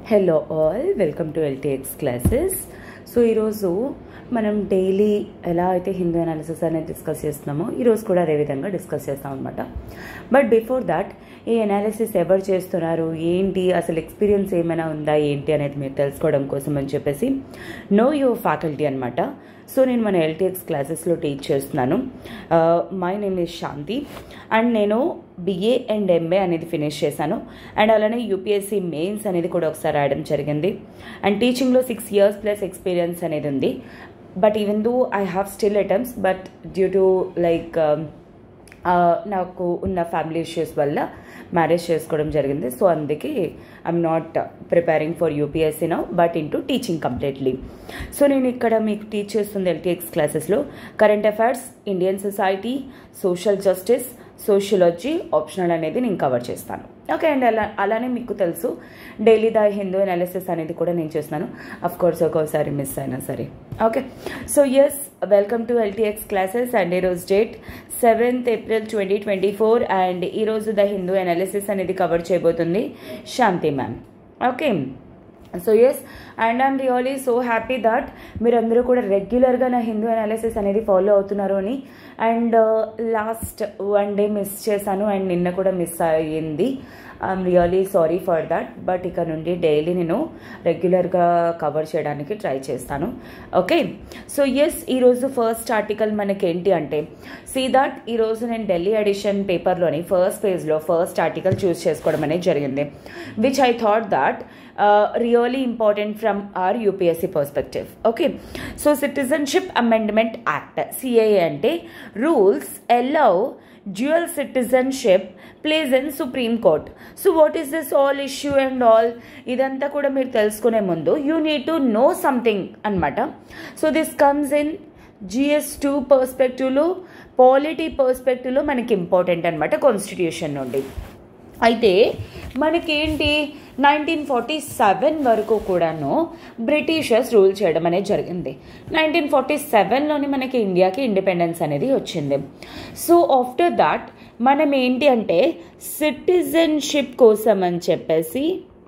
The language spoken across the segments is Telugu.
Hello all welcome to LTX classes so ఈరోజు మనం డైలీ ఎలా అయితే హిందూ అనాలిసిస్ అనేది డిస్కస్ చేస్తున్నామో ఈరోజు కూడా అదే విధంగా డిస్కస్ చేస్తాం అనమాట బట్ బిఫోర్ దాట్ ఈ అనాలిసిస్ ఎవరు చేస్తున్నారు ఏంటి అసలు ఎక్స్పీరియన్స్ ఏమైనా ఉందా ఏంటి అనేది మీరు తెలుసుకోవడం కోసం అని చెప్పేసి నో యువర్ ఫ్యాకల్టీ అనమాట సో నేను మన ఎల్టీఎక్స్ క్లాసెస్లో టీచ్ చేస్తున్నాను my name is Shanti and నేను బిఏ అండ్ ఎంఏ అనేది ఫినిష్ చేశాను అండ్ అలానే యూపీఎస్సీ మెయిన్స్ అనేది కూడా ఒకసారి రాయడం జరిగింది అండ్ టీచింగ్లో సిక్స్ ఇయర్స్ ప్లస్ ఎక్స్పీరియన్స్ అనేది ఉంది but even though I have still attempts but due to like నాకు ఉన్న ఫ్యామిలీ ఇష్యూస్ వల్ల మ్యారేజ్ చేసుకోవడం జరిగింది సో అందుకే I'm not preparing for UPSC now but into teaching completely so నేను ఇక్కడ మీకు టీచ్ చేస్తుంది ఎల్టీఎక్స్ క్లాసెస్లో current affairs Indian society social justice sociology optional అనేది నేను కవర్ చేస్తాను ఓకే అండ్ అలా అలానే మీకు తెలుసు డైలీ ద హిందూ అనాలిసిస్ అనేది కూడా నేను చేస్తున్నాను అఫ్ కోర్స్ ఒక్కోసారి మిస్ అయినా సరే okay so yes welcome to LTX classes and ఈరోజు date seventh April twenty twenty four and ఈరోజు ద హిందూ అనాలిసిస్ అనేది కవర్ చేయబోతుంది Shanti ma'am okay so yes and I'm really so happy that మీరందరూ కూడా రెగ్యులర్గా నా హిందూ అనాలిసిస్ అనేది ఫాలో అవుతున్నారు అని and last one day miss చేశాను అండ్ నిన్న కూడా మిస్ అయ్యింది I'm really sorry for that but ఇక నుండి డైలీ నేను రెగ్యులర్గా కవర్ చేయడానికి ట్రై చేస్తాను ఓకే సో ఎస్ ఈరోజు ఫస్ట్ ఆర్టికల్ మనకి ఏంటి అంటే సీ దట్ ఈరోజు నేను ఢిల్లీ ఎడిషన్ పేపర్లోని ఫస్ట్ పేజ్లో ఫస్ట్ ఆర్టికల్ చూస్ చేసుకోవడం అనేది జరిగింది which I thought that really important from our UPSC perspective okay so citizenship amendment act CIA అంటే rules allow dual citizenship place in supreme court so what is this all issue and all ఇదంతా కూడా మీరు తెలుసుకునే ముందు you need to know something అనమాట so this comes in GS two పర్స్పెక్టివ్లో పాలిటీ పర్స్పెక్టివ్లో మనకి ఇంపార్టెంట్ అనమాట కాన్స్టిట్యూషన్ నుండి అయితే మనకేంటి నైన్టీన్ ఫార్టీ సెవెన్ వరకు కూడాను బ్రిటిషర్స్ రూల్ చేయడం అనేది జరిగింది నైన్టీన్ ఫార్టీ సెవెన్లోని మనకి ఇండియాకి ఇండిపెండెన్స్ అనేది వచ్చింది సో ఆఫ్టర్ దాట్ మనం ఏంటి అంటే సిటిజన్షిప్ కోసం అని చెప్పేసి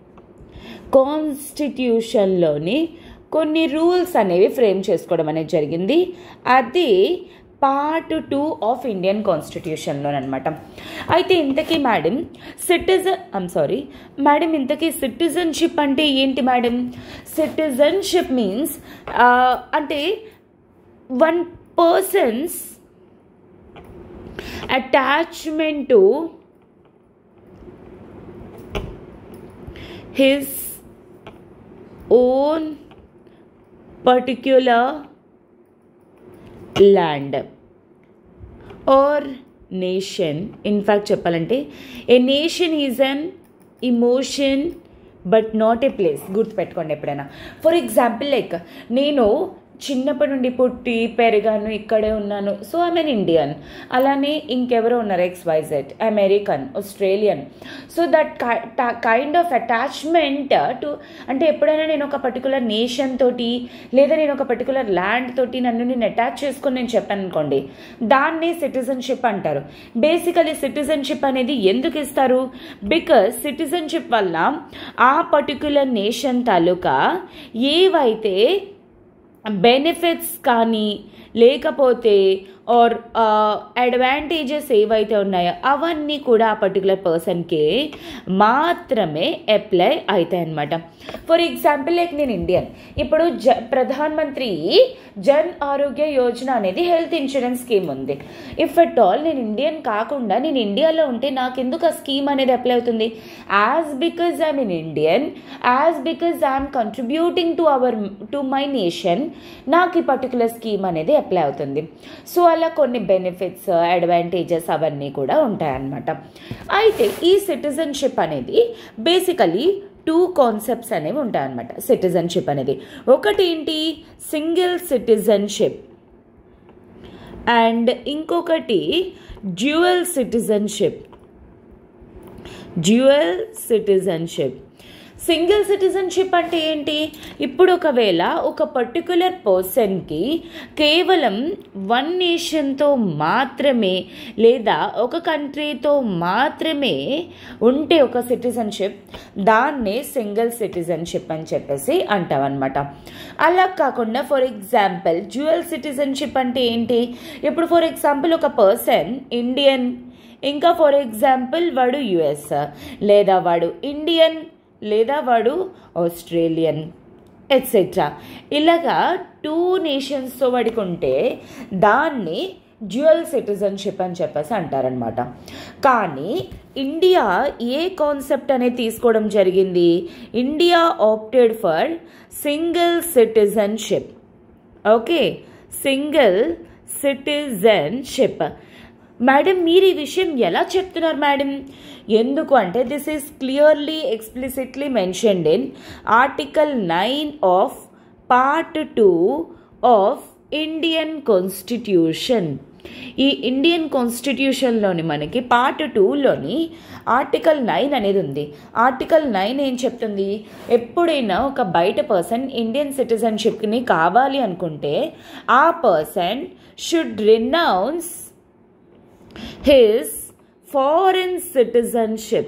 కాన్స్టిట్యూషన్లోని కొన్ని రూల్స్ అనేవి ఫ్రేమ్ చేసుకోవడం అనేది జరిగింది అది పార్ట్ టూ ఆఫ్ ఇండియన్ కాన్స్టిట్యూషన్లోనమాట అయితే ఇంతకీ madam citizen I'm sorry madam ఇంతకీ సిటిజన్షిప్ అంటే ఏంటి మేడం సిటిజన్షిప్ మీన్స్ అంటే one person's attachment to his own particular land or nation in fact చెప్పాలంటే a nation is an emotion but not a place గుర్తుపెట్టుకోండి ఎప్పుడైనా ఫర్ ఎగ్జాంపుల్ లైక్ నేను చిన్నప్పటి నుండి పుట్టి పెరిగాను ఇక్కడే ఉన్నాను సో ఐ మీన్ ఇండియన్ అలానే ఇంకెవరో ఉన్నారు X Y Z American Australian so that kind of attachment to అంటే ఎప్పుడైనా నేను ఒక పర్టికులర్ నేషన్ తోటి లేదా నేను ఒక పర్టికులర్ ల్యాండ్ తోటి నన్ను నేను అటాచ్ చేసుకొని నేను చెప్పాను అనుకోండి దాన్ని సిటిజన్షిప్ అంటారు బేసికలీ సిటిజన్షిప్ అనేది ఎందుకు ఇస్తారు బికాస్ సిటిజన్షిప్ వల్ల ఆ పర్టికులర్ నేషన్ తాలూకా ఏవైతే బెనిఫిట్స్ కానీ లేకపోతే ఆర్ అడ్వాంటేజెస్ ఏవైతే ఉన్నాయో అవన్నీ కూడా ఆ పర్టికులర్ పర్సన్కి మాత్రమే అప్లై అవుతాయి అనమాట ఫర్ ఎగ్జాంపుల్ లైక్ నేను ఇండియన్ ఇప్పుడు జ ప్రధాన్ మంత్రి జన్ ఆరోగ్య యోజన అనేది హెల్త్ ఇన్సూరెన్స్ స్కీమ్ ఉంది ఇఫ్ అట్ ఆల్ నేను ఇండియన్ కాకుండా నేను ఇండియాలో ఉంటే నాకు ఎందుకు ఆ స్కీమ్ అనేది అప్లై అవుతుంది as because I'm in Indian as because I'm contributing to our to my nation నాకు ఈ పర్టికులర్ స్కీమ్ అనేది అప్లై అవుతుంది సో అలా కొన్ని బెనిఫిట్స్ అడ్వాంటేజెస్ అవన్నీ కూడా ఉంటాయన్నమాట అయితే ఈ సిటిజన్షిప్ అనేది బేసికలీ టూ కాన్సెప్ట్స్ అనేవి ఉంటాయన్నమాట సిటిజన్షిప్ అనేది ఒకటి ఏంటి సింగిల్ సిటిజన్షిప్ అండ్ ఇంకొకటి dual citizenship dual citizenship single citizenship అంటే ఏంటి ఇప్పుడు ఒకవేళ ఒక పర్టికులర్ పర్సన్కి కేవలం వన్ నేషన్తో మాత్రమే లేదా ఒక కంట్రీతో మాత్రమే ఉంటే ఒక సిటిజన్షిప్ దాన్నే సింగిల్ సిటిజన్షిప్ అని చెప్పేసి అంటాం అనమాట అలా కాకుండా ఫర్ ఎగ్జాంపుల్ డ్యూయల్ సిటిజన్షిప్ అంటే ఏంటి ఇప్పుడు ఫర్ ఎగ్జాంపుల్ ఒక పర్సన్ ఇండియన్ ఇంకా ఫర్ ఎగ్జాంపుల్ వాడు యుఎస్ లేదా వాడు ఇండియన్ లేదా వాడు ఆస్ట్రేలియన్ ఎట్సెట్రా ఇలాగా టూ నేషన్స్తో వాడికి ఉంటే దాన్ని డ్యూయల్ సిటిజన్షిప్ అని చెప్పేసి అంటారనమాట కానీ ఇండియా ఏ కాన్సెప్ట్ అనేది తీసుకోవడం జరిగింది India opted for single citizenship okay single citizenship madam మీరు ఈ విషయం ఎలా చెప్తున్నారు మేడం ఎందుకు అంటే this is clearly explicitly mentioned in article nine of part two of Indian constitution ఈ ఇండియన్ కాన్స్టిట్యూషన్లోని మనకి పార్ట్ టూలోని ఆర్టికల్ నైన్ అనేది ఉంది ఆర్టికల్ నైన్ ఏం చెప్తుంది ఎప్పుడైనా ఒక బయట పర్సన్ ఇండియన్ సిటిజన్షిప్ని కావాలి అనుకుంటే ఆ person should renounce his foreign citizenship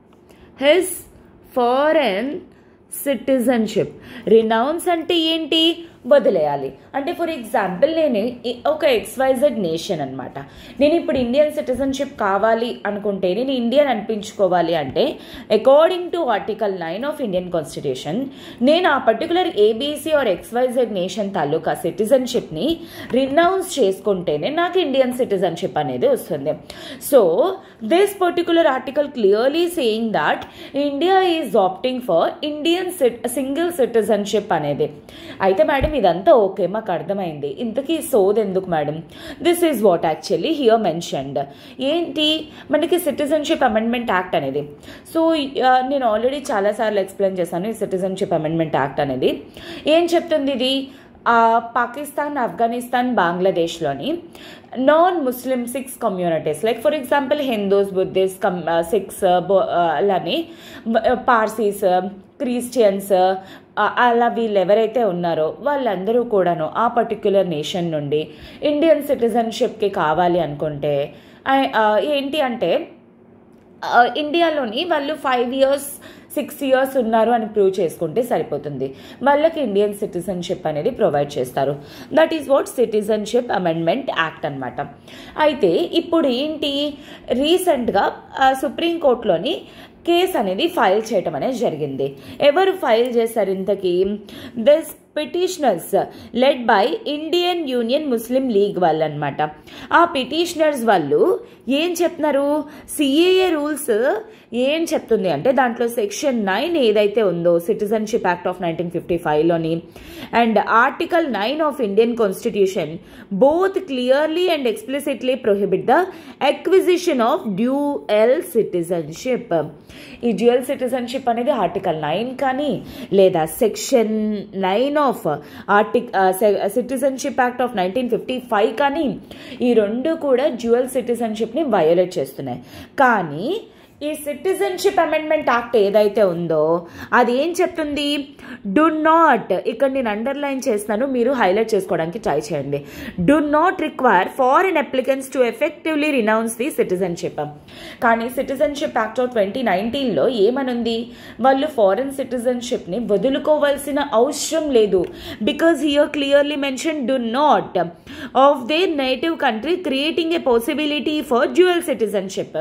his foreign citizenship renounce అంటే ఏంటి వదిలేయాలి అంటే ఫర్ ఎగ్జాంపుల్ నేను ఈ- ఒక ఎక్స్వైజెడ్ నేషన్ అనమాట నేను ఇప్పుడు ఇండియన్ సిటిజన్షిప్ కావాలి అనుకుంటే నేను ఇండియన్ అనిపించుకోవాలి అంటే according to article nine of Indian constitution నేను ఆ particular ABC or XYZ nation తాలూకా సిటిజన్షిప్ని రినౌన్స్ చేసుకుంటేనే నాకు ఇండియన్ సిటిజన్షిప్ అనేది వస్తుంది so this particular article clearly saying that India is opting for Indian cit single citizenship అనేది అయితే మేడం ఇదంతా ఓకే మాకు అర్థమైంది ఇంతకీ సోది ఎందుకు madam this is what actually here mentioned ఏంటి మనకి సిటిజన్షిప్ అమెండ్మెంట్ యాక్ట్ అనేది సో నేను ఆల్రెడీ చాలాసార్లు ఎక్స్ప్లెయిన్ చేశాను ఈ సిటిజన్షిప్ అమెండ్మెంట్ యాక్ట్ అనేది ఏం చెప్తుంది ఇది ఆ, పాకిస్తాన్ ఆఫ్ఘనిస్తాన్ బంగ్లాదేశ్లోని non Muslim six communities like for example Hindus Buddhist cum Sikhs అలాని పార్సీస్ క్రిస్టియన్స్ అలా వీళ్ళు ఎవరైతే ఉన్నారో వాళ్ళందరూ కూడాను ఆ పర్టిక్యులర్ నేషన్ నుండి ఇండియన్ సిటిజన్షిప్కి కావాలి అనుకుంటే ఆ- ఆ, ఏంటి అంటే ఆ, ఇండియాలోని వాళ్ళు ఫైవ్ ఇయర్స్ సిక్స్ ఇయర్స్ ఉన్నారు అని ప్రూవ్ చేసుకుంటే సరిపోతుంది వాళ్ళకి ఇండియన్ సిటిజన్షిప్ అనేది ప్రొవైడ్ చేస్తారు that is what citizenship amendment act అనమాట అయితే ఇప్పుడు ఏంటి రీసెంట్గా సుప్రీంకోర్టులోని కేసు అనేది ఫైల్ చేయటం అనేది జరిగింది ఎవరు ఫైల్ చేశారు ఇంతకీ this petitioners led by Indian Union Muslim League వాళ్ళు అనమాట ఆ పిటిషనర్స్ వాళ్ళు ఏం చెప్తున్నారు సిఏఏ రూల్స్ ఏం చెప్తుంది అంటే దాంట్లో సెక్షన్ నైన్ ఏదైతే ఉందో citizenship act of nineteen fifty ఫైవ్లోని and article nine of Indian constitution both clearly and explicitly prohibit the acquisition of dual citizenship ఈ డ్యూయల్ సిటిజన్షిప్ అనేది ఆర్టికల్ నైన్ కానీ లేదా సెక్షన్ నైన్ ఆఫ్ ఆర్టిక్ citizenship act of nineteen fifty five కానీ ఈ రెండు కూడా డ్యూయల్ సిటిజన్షిప్ని వయోలేట్ చేస్తున్నాయి కానీ ఈ సిటిజన్షిప్ అమెండ్మెంట్ యాక్ట్ ఏదైతే ఉందో అది ఏం చెప్తుంది డు నాట్ ఇక్కడ నేను అండర్లైన్ చేస్తాను మీరు హైలైట్ చేసుకోవడానికి ట్రై చేయండి do not require foreign applicants to effectively renounce the citizenship కానీ సిటిజన్షిప్ యాక్ట్ ఆఫ్ ట్వంటీ నైన్టీన్లో ఏమనుంది వాళ్ళు ఫారిన్ సిటిజన్షిప్ని వదులుకోవాల్సిన అవసరం లేదు because here clearly mention do not of their native country creating a possibility for dual citizenship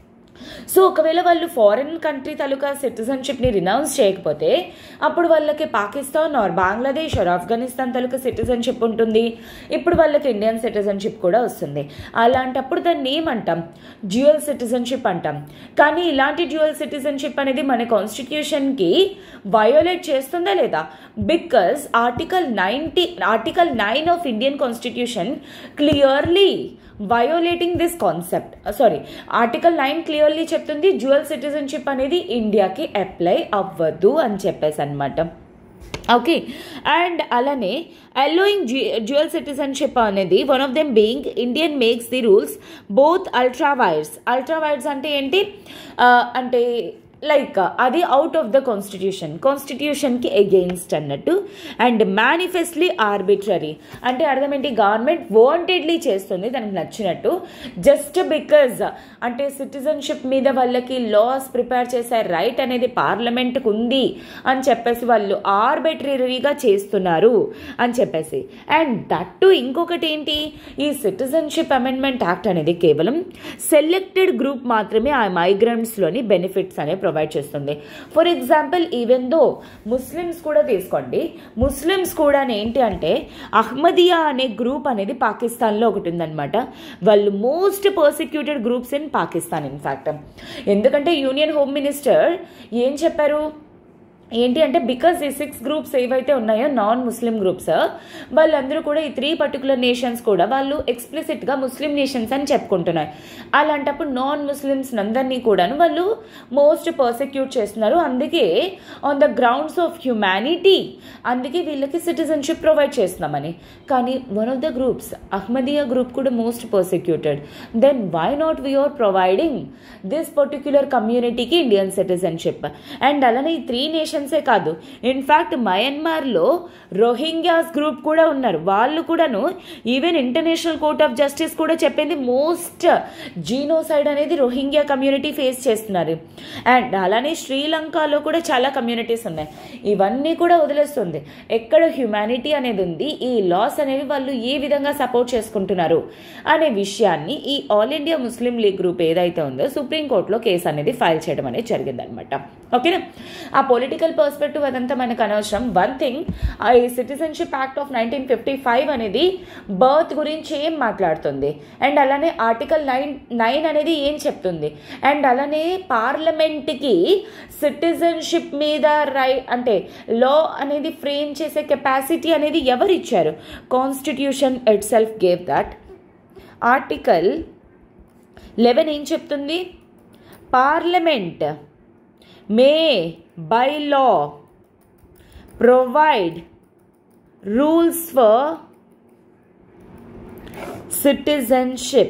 so ఒకవేళ వాళ్ళు ఫారిన్ కంట్రీ తాలూకా సిటిజన్షిప్ని రినౌన్స్ చేయకపోతే అప్పుడు వాళ్ళకి పాకిస్తాన్ ఆర్ బంగ్లాదేశ్ ఆర్ ఆఫ్ఘనిస్తాన్ తాలూకా సిటిజన్షిప్ ఉంటుంది ఇప్పుడు వాళ్ళకి ఇండియన్ సిటిజన్షిప్ కూడా వస్తుంది అలాంటప్పుడు దాన్ని ఏమంటాం డ్యూయల్ సిటిజన్షిప్ అంటాం కానీ ఇలాంటి డ్యూయల్ సిటిజన్షిప్ అనేది మన కాన్స్టిట్యూషన్కి వయోలేట్ చేస్తుందా లేదా because article ninety article nine of Indian constitution clearly violating this concept sorry article nine clearly చెప్తుంది డ్యూయల్ సిటిజన్షిప్ అనేది ఇండియాకి అప్లై అవ్వదు అని చెప్పేసి అనమాట ఓకే అండ్ అలానే అలోయింగ్ డ్యూయల్ సిటిజన్షిప్ అనేది one of them being Indian makes the rules both ultra vires ultra vires అంటే ఏంటి ఆ, అంటే లైక్ అది అవుట్ ఆఫ్ ద కాన్స్టిట్యూషన్ కాన్స్టిట్యూషన్కి ఎగెయిన్స్ట్ అన్నట్టు అండ్ మేనిఫెస్ట్లీ ఆర్బిట్రరీ అంటే అర్థం ఏంటి గవర్నమెంట్ వాంటెడ్లీ చేస్తుంది దానికి నచ్చినట్టు జస్ట్ బికాజ్ అంటే సిటిజన్షిప్ మీద వాళ్ళకి లాస్ ప్రిపేర్ చేసే రైట్ అనేది పార్లమెంట్కి ఉంది అని చెప్పేసి వాళ్ళు ఆర్బిట్రరీగా చేస్తున్నారు అని చెప్పేసి అండ్ దట్టు ఇంకొకటి ఏంటి ఈ సిటిజన్షిప్ అమెండ్మెంట్ యాక్ట్ అనేది కేవలం సెలెక్టెడ్ గ్రూప్ మాత్రమే ఆ మైగ్రెంట్స్లోని బెనిఫిట్స్ అనేవి ప్రొవైడ్ చేస్తుంది for example even though Muslims కూడా తీసుకోండి ముస్లిమ్స్ కూడా ఏంటి అంటే అహ్మదియా అనే గ్రూప్ అనేది పాకిస్తాన్లో ఒకటి ఉందన్నమాట వాళ్ళు most persecuted groups in Pakistan in fact ఎందుకంటే యూనియన్ హోమ్ మినిస్టర్ ఏం చెప్పారు ఏంటి అంటే బికాస్ ఈ సిక్స్ గ్రూప్స్ ఏవైతే ఉన్నాయో నాన్ ముస్లిం గ్రూప్స్ వాళ్ళందరూ కూడా ఈ త్రీ పర్టికులర్ నేషన్స్ కూడా వాళ్ళు ఎక్స్ప్లిసిట్గా ముస్లిం నేషన్స్ అని చెప్పుకుంటున్నారు అలాంటప్పుడు నాన్ ముస్లిమ్స్ అందరినీ కూడాను వాళ్ళు మోస్ట్ పర్సిక్యూట్ చేస్తున్నారు అందుకే on the grounds of humanity అందుకే వీళ్ళకి సిటిజన్షిప్ ప్రొవైడ్ చేస్తున్నామని కానీ one of the groups Ahmadiyya group కూడా most persecuted then why not we are providing this particular కమ్యూనిటీకి ఇండియన్ సిటిజన్షిప్ అండ్ అలానే ఈ త్రీ నేషన్సే కాదు ఇన్ఫ్యాక్ట్ మయన్మార్లో రోహింగ్యాస్ గ్రూప్ కూడా ఉన్నారు వాళ్ళు కూడాను even international court of justice కూడా చెప్పింది మోస్ట్ జీనోసైడ్ అనేది రోహింగ్యా కమ్యూనిటీ ఫేస్ చేస్తున్నారు అండ్ అలానే శ్రీలంకలో కూడా చాలా కమ్యూనిటీస్ ఉన్నాయి ఇవన్నీ కూడా వదిలేస్తుంది ఎక్కడ హ్యుమానిటీ అనేది ఉంది ఈ లాస్ అనేవి వాళ్ళు ఏ విధంగా సపోర్ట్ చేసుకుంటున్నారు అనే విషయాన్ని ఈ ఆల్ ఇండియా ముస్లిం లీగ్ గ్రూప్ ఏదైతే ఉందో సుప్రీంకోర్టులో కేసు అనేది ఫైల్ చేయడం అనేది జరిగిందనమాట ఓకేనా ఆ పొలిటికల్ పర్స్పెక్టివ్ అదంతా మనకు అనవసరం వన్ థింగ్ ఈ citizenship act of nineteen fifty five అనేది బర్త్ గురించి ఏం మాట్లాడుతుంది అండ్ అలానే ఆర్టికల్ నైన్ నైన్ అనేది ఏం చెప్తుంది అండ్ అలానే పార్లమెంట్కి సిటిజన్షిప్ మీద రై అంటే లా అనేది ఫ్రేమ్ చేసే కెపాసిటీ అనేది ఎవరు ఇచ్చారు constitution itself gave that article eleven ఏం చెప్తుంది parliament may by law provide rules for citizenship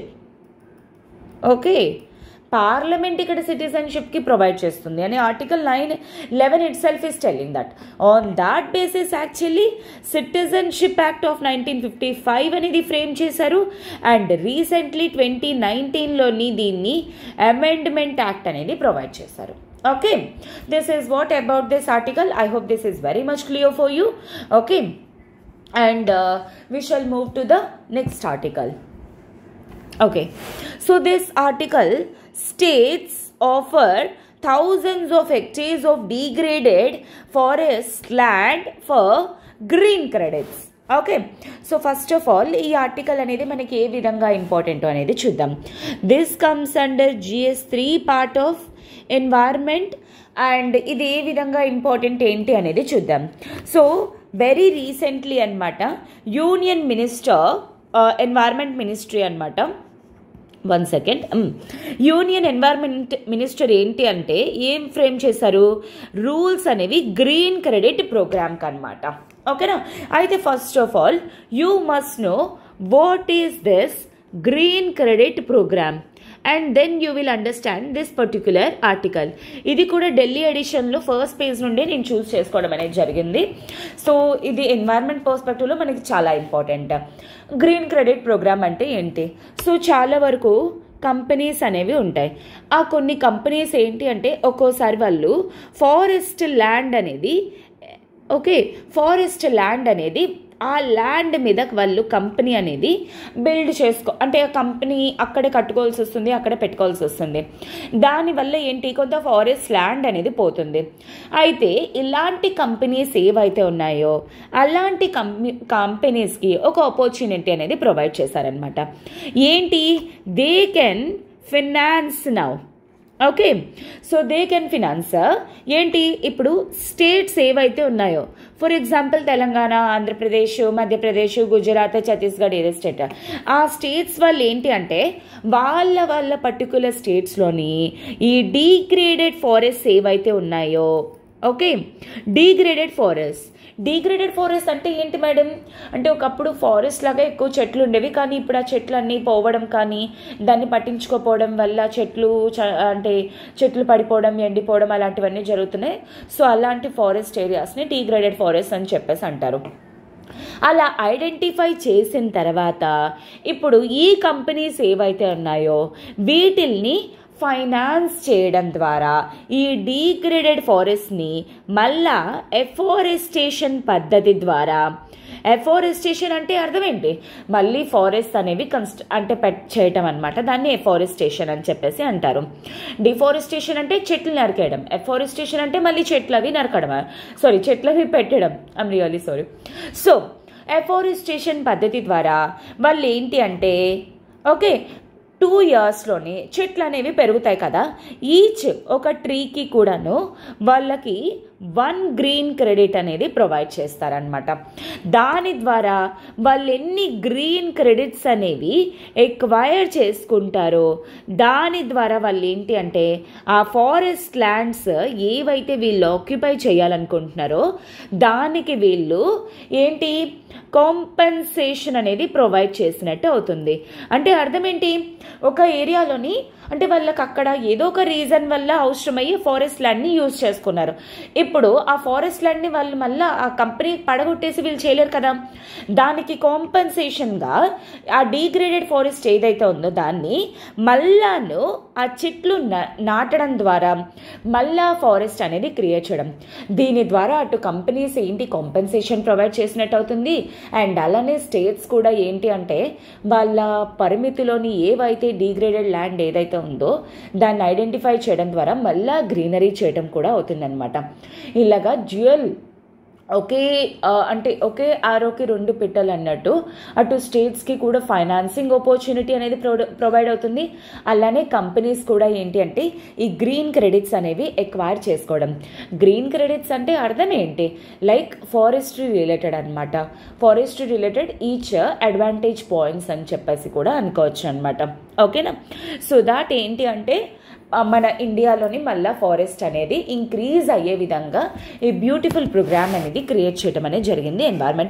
okay parliament ఇక్కడ సిటిజన్షిప్కి ప్రొవైడ్ చేస్తుంది అని article nine eleven itself is telling that on that basis actually citizenship act of nineteen fifty five అనేది ఫ్రేమ్ చేశారు అండ్ రీసెంట్లీ ట్వంటీ నైన్టీన్లోని దీన్ని అమెండ్మెంట్ యాక్ట్ అనేది ప్రొవైడ్ చేశారు okay this is what about this article i hope this is very much clear for you okay and uh, we shall move to the next article okay so this article states offer thousands of hectares of degraded forest land for green credits okay so first of all ఈ ఆర్టికల్ అనేది మనకి ఏ విధంగా ఇంపార్టెంట్ అనేది చూద్దాం this comes under GS three part of environment and ఇది ఏ విధంగా ఇంపార్టెంట్ ఏంటి అనేది చూద్దాం సో వెరీ రీసెంట్లీ అనమాట యూనియన్ మినిస్టర్ ఎన్వైర్మెంట్ మినిస్ట్రీ అనమాట one second union environment minister ఏంటి అంటే ఏం ఫ్రేమ్ చేశారు రూల్స్ అనేవి గ్రీన్ క్రెడిట్ ప్రోగ్రామ్కి అనమాట ఓకేనా అయితే first of all you must know what is this green credit program and then you will understand this particular article ఇది కూడా ఢిల్లీ ఎడిషన్లో ఫస్ట్ పేజ్ నుండి నేను చూస్ చేసుకోవడం అనేది జరిగింది సో ఇది ఎన్వైర్న్మెంట్ పర్స్పెక్టివ్లో మనకి చాలా ఇంపార్టెంట్ గ్రీన్ క్రెడిట్ ప్రోగ్రామ్ అంటే ఏంటి సో చాలా వరకు కంపెనీస్ అనేవి ఉంటాయి ఆ కొన్ని కంపెనీస్ ఏంటి అంటే ఒక్కోసారి వాళ్ళు ఫారెస్ట్ ల్యాండ్ అనేది ఓకే ఫారెస్ట్ ల్యాండ్ అనేది ఆ ల్యాండ్ మీద వాళ్ళు కంపెనీ అనేది బిల్డ్ చేసుకో అంటే ఆ కంపెనీ అక్కడే కట్టుకోవాల్సి వస్తుంది అక్కడే పెట్టుకోవాల్సి వస్తుంది దానివల్ల ఏంటి కొంత ఫారెస్ట్ ల్యాండ్ అనేది పోతుంది అయితే ఇలాంటి కంపెనీస్ ఏవైతే ఉన్నాయో అలాంటి కంపెనీ కంపెనీస్కి ఒక ఆపర్చునిటీ అనేది ప్రొవైడ్ చేశారనమాట ఏంటి they can finance now okay so they can finance ఏంటి ఇప్పుడు స్టేట్స్ ఏవైతే ఉన్నాయో ఫర్ ఎగ్జాంపుల్ తెలంగాణ ఆంధ్రప్రదేశ్ మధ్యప్రదేశ్ గుజరాత్ ఛత్తీస్గఢ్ ఏదో స్టేట్ ఆ స్టేట్స్ వాళ్ళు ఏంటి అంటే వాళ్ళ వాళ్ళ పర్టికులర్ స్టేట్స్లోని ఈ డీగ్రేడెడ్ ఫారెస్ట్ ఏవైతే ఉన్నాయో okay degraded forest degraded forest అంటే ఏంటి మేడం అంటే ఒకప్పుడు ఫారెస్ట్ లాగా ఎక్కువ చెట్లు ఉండేవి కానీ ఇప్పుడు ఆ చెట్లు అన్నీ పోవడం కానీ దాన్ని పట్టించుకోపోవడం వల్ల చెట్లు చ- అంటే చెట్లు పడిపోవడం ఎండిపోవడం అలాంటివన్నీ జరుగుతున్నాయి సో అలాంటి ఫారెస్ట్ ఏరియాస్ని డీగ్రేడెడ్ ఫారెస్ట్ అని చెప్పేసి అంటారు అలా ఐడెంటిఫై చేసిన తర్వాత ఇప్పుడు ఈ కంపెనీస్ ఏవైతే ఉన్నాయో వీటిల్ని ఫైనాన్స్ చేయడం ద్వారా ఈ డీగ్రేడెడ్ ఫారెస్ట్ని మళ్ళా ఎఫారెస్టేషన్ పద్ధతి ద్వారా ఎఫారెస్టేషన్ అంటే అర్థం ఏంటి మళ్ళీ ఫారెస్ట్ అనేవి కన్స్ట్ అంటే పెట్ చేయటం అనమాట దాన్ని ఎఫారెస్టేషన్ అని చెప్పేసి అంటారు డిఫారెస్టేషన్ అంటే చెట్లు నరికేయడం ఎఫారెస్టేషన్ అంటే మళ్ళీ చెట్లు అవి నరకడం సారీ చెట్లు అవి పెట్టడం I'm really sorry so afforestation పద్ధతి ద్వారా వాళ్ళు ఏంటి అంటే ఓకే టూ ఇయర్స్లోనే చెట్లు అనేవి పెరుగుతాయి కదా ఈచ్ ఒక ట్రీకి కూడాను వాళ్ళకి వన్ గ్రీన్ క్రెడిట్ అనేది ప్రొవైడ్ చేస్తారనమాట దాని ద్వారా వాళ్ళు ఎన్ని గ్రీన్ క్రెడిట్స్ అనేవి ఎక్వైర్ చేసుకుంటారో దాని ద్వారా వాళ్ళు ఏంటి అంటే ఆ ఫారెస్ట్ ల్యాండ్స్ ఏవైతే వీళ్ళు ఆక్యుపై చేయాలనుకుంటున్నారో దానికి వీళ్ళు ఏంటి కాంపెన్సేషన్ అనేది ప్రొవైడ్ చేసినట్టు అవుతుంది అంటే అర్థం ఏంటి ఒక ఏరియాలోని అంటే వాళ్ళకి అక్కడ ఏదో ఒక రీజన్ వల్ల అవసరమయ్యి ఫారెస్ట్ ల్యాండ్ని యూజ్ చేసుకున్నారు ఇప్పుడు ఆ ఫారెస్ట్ ల్యాండ్ని వాళ్ళు మళ్ళీ ఆ కంపెనీ పడగొట్టేసి వీళ్ళు చేయలేరు కదా దానికి కాంపెన్సేషన్గా ఆ డీగ్రేడెడ్ ఫారెస్ట్ ఏదైతే ఉందో దాన్ని మళ్ళాను ఆ చెట్లు నా- నాటడం ద్వారా మళ్ళా ఫారెస్ట్ అనేది క్రియేట్ చేయడం దీని ద్వారా అటు కంపెనీస్ ఏంటి కాంపెన్సేషన్ ప్రొవైడ్ చేసినట్టు అవుతుంది అండ్ అలానే స్టేట్స్ కూడా ఏంటి అంటే వాళ్ళ పరిమితిలోని ఏవైతే డీగ్రేడెడ్ ల్యాండ్ ఏదైతే ఉందో దాన్ని ఐడెంటిఫై చేయడం ద్వారా మళ్ళా గ్రీనరీ చేయడం కూడా అవుతుందన్నమాట ఇలాగా జ్యువెల్ ఒకే ఆ, అంటే ఒకే ఆరోకి రెండు పిట్టలు అన్నట్టు అటు స్టేట్స్కి కూడా ఫైనాన్సింగ్ ఆపర్చునిటీ అనేది ప్రొ- ప్రొవైడ్ అవుతుంది అలానే కంపెనీస్ కూడా ఏంటి అంటే ఈ గ్రీన్ క్రెడిట్స్ అనేవి ఎక్వైర్ చేసుకోవడం గ్రీన్ క్రెడిట్స్ అంటే అర్థం ఏంటి లైక్ ఫారెస్ట్రీ రిలేటెడ్ అనమాట forestry related each advantage points అని చెప్పేసి కూడా అనుకోవచ్చు అనమాట ఓకేనా సో దాట్ ఏంటి అంటే ఆ, మన ఇండియాలోని మళ్ళా ఫారెస్ట్ అనేది ఇంక్రీజ్ అయ్యే విధంగా ఈ బ్యూటిఫుల్ ప్రోగ్రామ్ అనేది క్రియేట్ చేయడం అనేది జరిగింది ఎన్వైర్న్మెంట్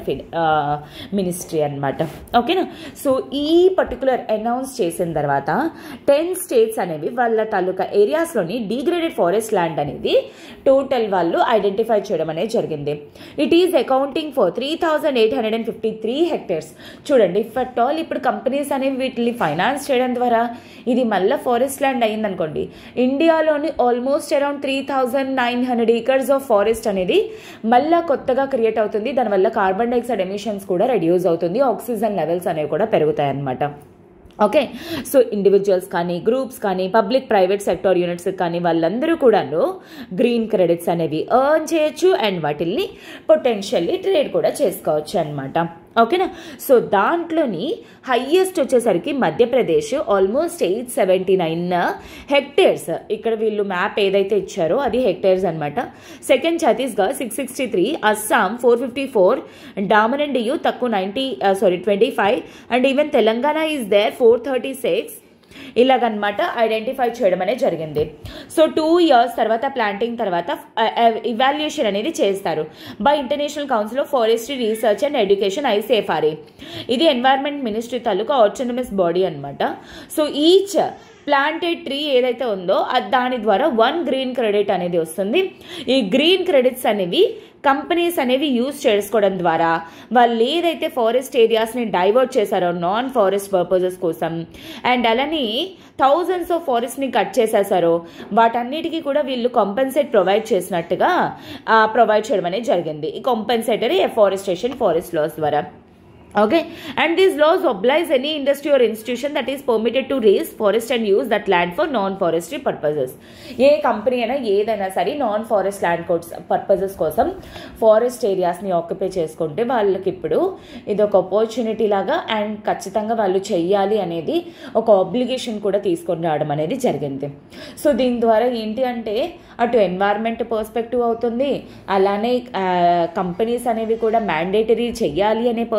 మినిస్ట్రీ అన్నమాట ఓకేనా సో ఈ పర్టికులర్ అనౌన్స్ చేసిన తర్వాత టెన్ స్టేట్స్ అనేవి వాళ్ళ తాలూకా ఏరియాస్లోని డీగ్రేడెడ్ ఫారెస్ట్ ల్యాండ్ అనేది టోటల్ వాళ్ళు ఐడెంటిఫై చేయడం అనేది జరిగింది it is accounting for three thousand eight hundred and fifty three hectares చూడండి ఇఫ్ అట్ ఆల్ ఇప్పుడు కంపెనీస్ అనేవి వీటిని ఫైనాన్స్ చేయడం ద్వారా ఇది మళ్ళీ ఫారెస్ట్ ల్యాండ్ అయిందనుకోండి ఇండియాలోని almost around three thousand nine hundred acres of forest అనేది మళ్ళా కొత్తగా క్రియేట్ అవుతుంది దానివల్ల కార్బన్ డైఆక్సైడ్ ఎమిషన్స్ కూడా రెడ్యూస్ అవుతుంది ఆక్సిజన్ లెవెల్స్ అనేవి కూడా పెరుగుతాయి అన్నమాట ఓకే సో ఇండివిజువల్స్ కానీ గ్రూప్స్ కానీ పబ్లిక్ ప్రైవేట్ సెక్టార్ యూనిట్స్ కానీ వాళ్ళందరూ కూడాను గ్రీన్ క్రెడిట్స్ అనేవి ఎర్న్ చేయొచ్చు అండ్ వాటిల్ని పొటెన్షియల్లీ ట్రేడ్ కూడా చేసుకోవచ్చు అనమాట ఓకేనా సో దాంట్లోని హయ్యెస్ట్ వచ్చేసరికి Madhya Pradesh almost eight seventy nine hectares ఇక్కడ వీళ్ళు మ్యాప్ ఏదైతే ఇచ్చారో అది హెక్టేర్స్ అనమాట second Chhattisgarh six sixty three Assam four fifty four Daman యూ తక్కువ ninety sorry twenty five and even Telangana is there four thirty six ఇలాగనమాట ఐడెంటిఫై చేయడం అనేది జరిగింది సో టూ ఇయర్స్ తర్వాత ప్లాంటింగ్ తర్వాత ఇవాల్యుయేషన్ అనేది చేస్తారు by international council of forestry research and education ICFRE ఇది ఎన్వైర్న్మెంట్ మినిస్ట్రీ తాలూకా ఆటోనమస్ బాడీ అనమాట సో ఈచ్ ప్లాంటెడ్ ట్రీ ఏదైతే ఉందో అది దాని ద్వారా వన్ గ్రీన్ క్రెడిట్ అనేది వస్తుంది ఈ గ్రీన్ క్రెడిట్స్ అనేవి కంపెనీస్ అనేవి యూజ్ చేసుకోవడం ద్వారా వాళ్ళు ఏదైతే ఫారెస్ట్ ఏరియాస్ని డైవర్ట్ చేశారో నాన్ ఫారెస్ట్ పర్పసెస్ కోసం అండ్ అలానే థౌజండ్స్ ఆఫ్ ఫారెస్ట్ని కట్ చేసేసారో వాటన్నిటికీ కూడా వీళ్ళు కాంపెన్సేట్ ప్రొవైడ్ చేసినట్టుగా ప్రొవైడ్ చేయడం అనేది జరిగింది ఈ కాంపెన్సేటరీ ఎఫారెస్టేషన్ ఫారెస్ట్ లాస్ ద్వారా Okay, and these laws oblige any industry or institution that is permitted to raise forest and use that land for non-forestry purposes. ఏ కంపెనీ అయినా ఏదైనా సరే non forest land codes purposes కోసం ఫారెస్ట్ ఏరియాస్ని ఆక్యుపై చేసుకుంటే వాళ్ళకి ఇప్పుడు ఇది ఒక ఆపర్చునిటీ లాగా అండ్ ఖచ్చితంగా వాళ్ళు చెయ్యాలి అనేది ఒక ఆబ్లిగేషన్ కూడా తీసుకొని రావడం అనేది జరిగింది సో దీని ద్వారా ఏంటి అంటే అటు ఎన్వైర్న్మెంట్ పర్స్పెక్టివ్ అవుతుంది అలానే కంపెనీస్ అనేవి కూడా మ్యాండేటరీ చెయ్యాలి అనే పర్స్పెక్టివ్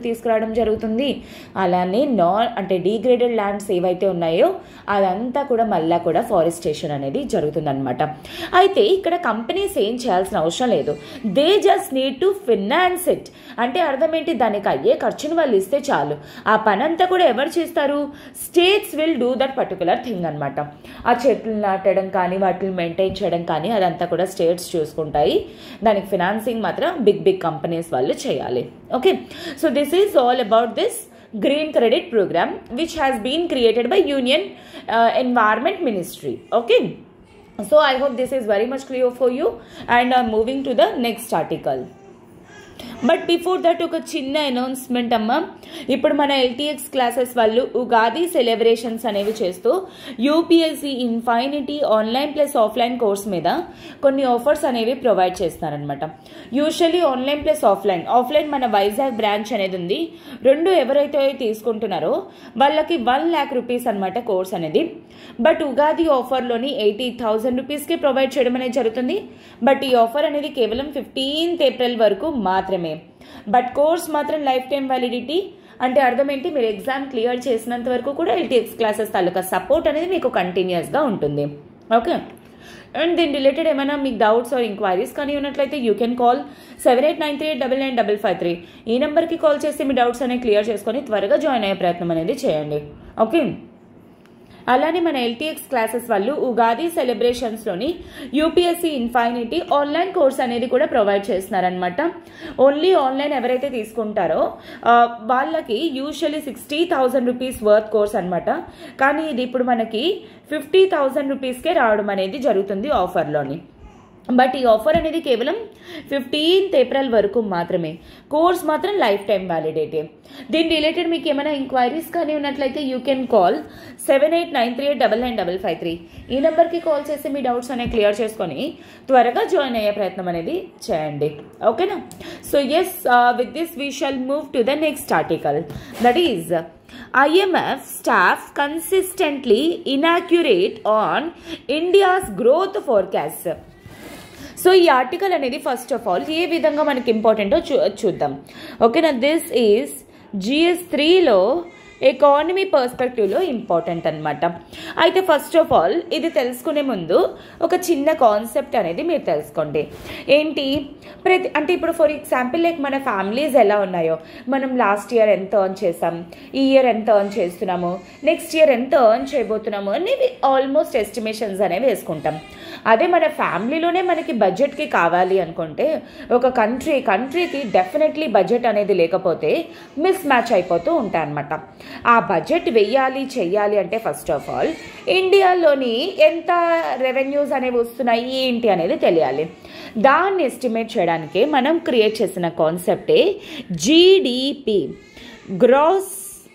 తీసుకురావడం జరుగుతుంది అలానే నాన్ అంటే డీగ్రేడెడ్ ల్యాండ్స్ ఏవైతే ఉన్నాయో అదంతా కూడా మళ్ళా కూడా ఫారెస్టేషన్ అనేది జరుగుతుందన్నమాట అయితే ఇక్కడ కంపెనీస్ ఏం చేయాల్సిన అవసరం లేదు they just need to finance it అంటే అర్థం ఏంటి దానికి అయ్యే ఖర్చును వాళ్ళు ఇస్తే చాలు ఆ పని అంతా కూడా ఎవరు చేస్తారు states will do that particular thing అనమాట ఆ చెట్లు నాటడం కానీ వాటిని మెయింటైన్ చేయడం కానీ అదంతా కూడా స్టేట్స్ చూసుకుంటాయి దానికి ఫినాన్సింగ్ మాత్రం బిగ్ బిగ్ కంపెనీస్ వాళ్ళు చేయాలి okay so this is all about this green credit program which has been created by union environment ministry okay so i hope this is very much clear for you and i'm moving to the next article but before that ఒక చిన్న అనౌన్స్మెంట్ అమ్మ ఇప్పుడు మన ఎల్టీఎక్స్ క్లాసెస్ వాళ్ళు ఉగాది సెలబ్రేషన్స్ అనేవి చేస్తూ UPSC infinity online plus offline course మీద కొన్ని ఆఫర్స్ అనేవి ప్రొవైడ్ చేస్తున్నారనమాట usually online plus offline offline మన వైజాగ్ బ్రాంచ్ అనేది ఉంది రెండు ఎవరైతే తీసుకుంటున్నారో వాళ్ళకి వన్ ల్యాక్ రూపీస్ అనమాట కోర్స్ అనేది బట్ ఉగాది ఆఫర్లోని ఎయిటీ థౌజండ్ రూపీస్కి ప్రొవైడ్ చేయడం అనేది జరుగుతుంది బట్ ఈ ఆఫర్ అనేది కేవలం ఫిఫ్టీన్త్ ఏప్రిల్ వరకు మాత్రమే బట్ కోర్స్ మాత్రం లైఫ్ టైం వ్యాలిడిటీ అంటే అర్థం ఏంటి మీరు ఎగ్జామ్ క్లియర్ చేసినంత వరకు కూడా ఎల్టీఎక్స్ క్లాసెస్ తాలూకా సపోర్ట్ అనేది మీకు కంటిన్యూస్గా ఉంటుంది ఓకే అండ్ దీని రిలేటెడ్ ఏమైనా మీకు డౌట్స్ ఆర్ ఎంక్వైరీస్ కానీ ఉన్నట్లయితే you can call seven eight nine three eight double nine double five three ఈ నెంబర్కి కాల్ చేసి మీ డౌట్స్ అనేవి క్లియర్ చేసుకొని త్వరగా జాయిన్ అయ్యే ప్రయత్నం అనేది చేయండి ఓకే అలానే మన ఎల్టీఎక్స్ క్లాసెస్ వాళ్ళు ఉగాది సెలబ్రేషన్స్లోని యూపీఎస్సీ ఇన్ఫైనిటీ ఆన్లైన్ కోర్స్ అనేది కూడా ప్రొవైడ్ చేస్తున్నారనమాట ఓన్లీ ఆన్లైన్ ఎవరైతే తీసుకుంటారో ఆ, వాళ్ళకి usually sixty thousand rupees worth course అనమాట కానీ ఇది ఇప్పుడు మనకి ఫిఫ్టీ థౌజండ్ రూపీస్కే రావడం అనేది జరుగుతుంది ఆఫర్లోని బట్ ఈ ఆఫర్ అనేది కేవలం ఫిఫ్టీన్త్ ఏప్రిల్ వరకు మాత్రమే కోర్స్ మాత్రం లైఫ్ టైం వ్యాలిడేటే దీని రిలేటెడ్ మీకు ఏమైనా ఎంక్వైరీస్ కానీ ఉన్నట్లయితే you can call seven eight nine three eight double nine double five three ఈ నెంబర్కి కాల్ చేసి మీ డౌట్స్ అనేవి క్లియర్ చేసుకొని త్వరగా జాయిన్ అయ్యే ప్రయత్నం అనేది చేయండి ఓకేనా so yes with this we shall move to the next article that is IMF staff consistently inaccurate on India's growth forecast. So ఈ ఆర్టికల్ అనేది ఫస్ట్ ఆఫ్ ఆల్ ఏ విధంగా మనకి ఇంపార్టెంటో చూ చూద్దాం ఓకేనా దిస్ ఈజ్ జిఎస్ త్రీలో ఎకానమీ పర్స్పెక్టివ్లో ఇంపార్టెంట్ అనమాట అయితే ఫస్ట్ ఆఫ్ ఆల్ ఇది తెలుసుకునే ముందు ఒక చిన్న కాన్సెప్ట్ అనేది మీరు తెలుసుకోండి ఏంటి ప్రతి అంటే ఇప్పుడు ఫర్ ఎగ్జాంపుల్ లైక్ మన ఫ్యామిలీస్ ఎలా ఉన్నాయో మనం లాస్ట్ ఇయర్ ఎంత ఎర్న్ చేసాం ఈ ఇయర్ ఎంత ఎర్న్ చేస్తున్నాము నెక్స్ట్ ఇయర్ ఎంత ఎర్న్ చేయబోతున్నాము అనేవి ఆల్మోస్ట్ ఎస్టిమేషన్స్ అనేవి వేసుకుంటాం అదే మన ఫ్యామిలీలోనే మనకి బడ్జెట్కి కావాలి అనుకుంటే ఒక కంట్రీ కంట్రీకి డెఫినెట్లీ బడ్జెట్ అనేది లేకపోతే మిస్ మ్యాచ్ అయిపోతూ ఉంటాయి అనమాట ఆ బడ్జెట్ వెయ్యాలి చెయ్యాలి అంటే ఫస్ట్ ఆఫ్ ఆల్ ఇండియాలోని ఎంత రెవెన్యూస్ అనేవి వస్తున్నాయి ఏంటి అనేది తెలియాలి దాన్ని ఎస్టిమేట్ చేయడానికి మనం క్రియేట్ చేసిన కాన్సెప్టే జీడిపి గ్రాస్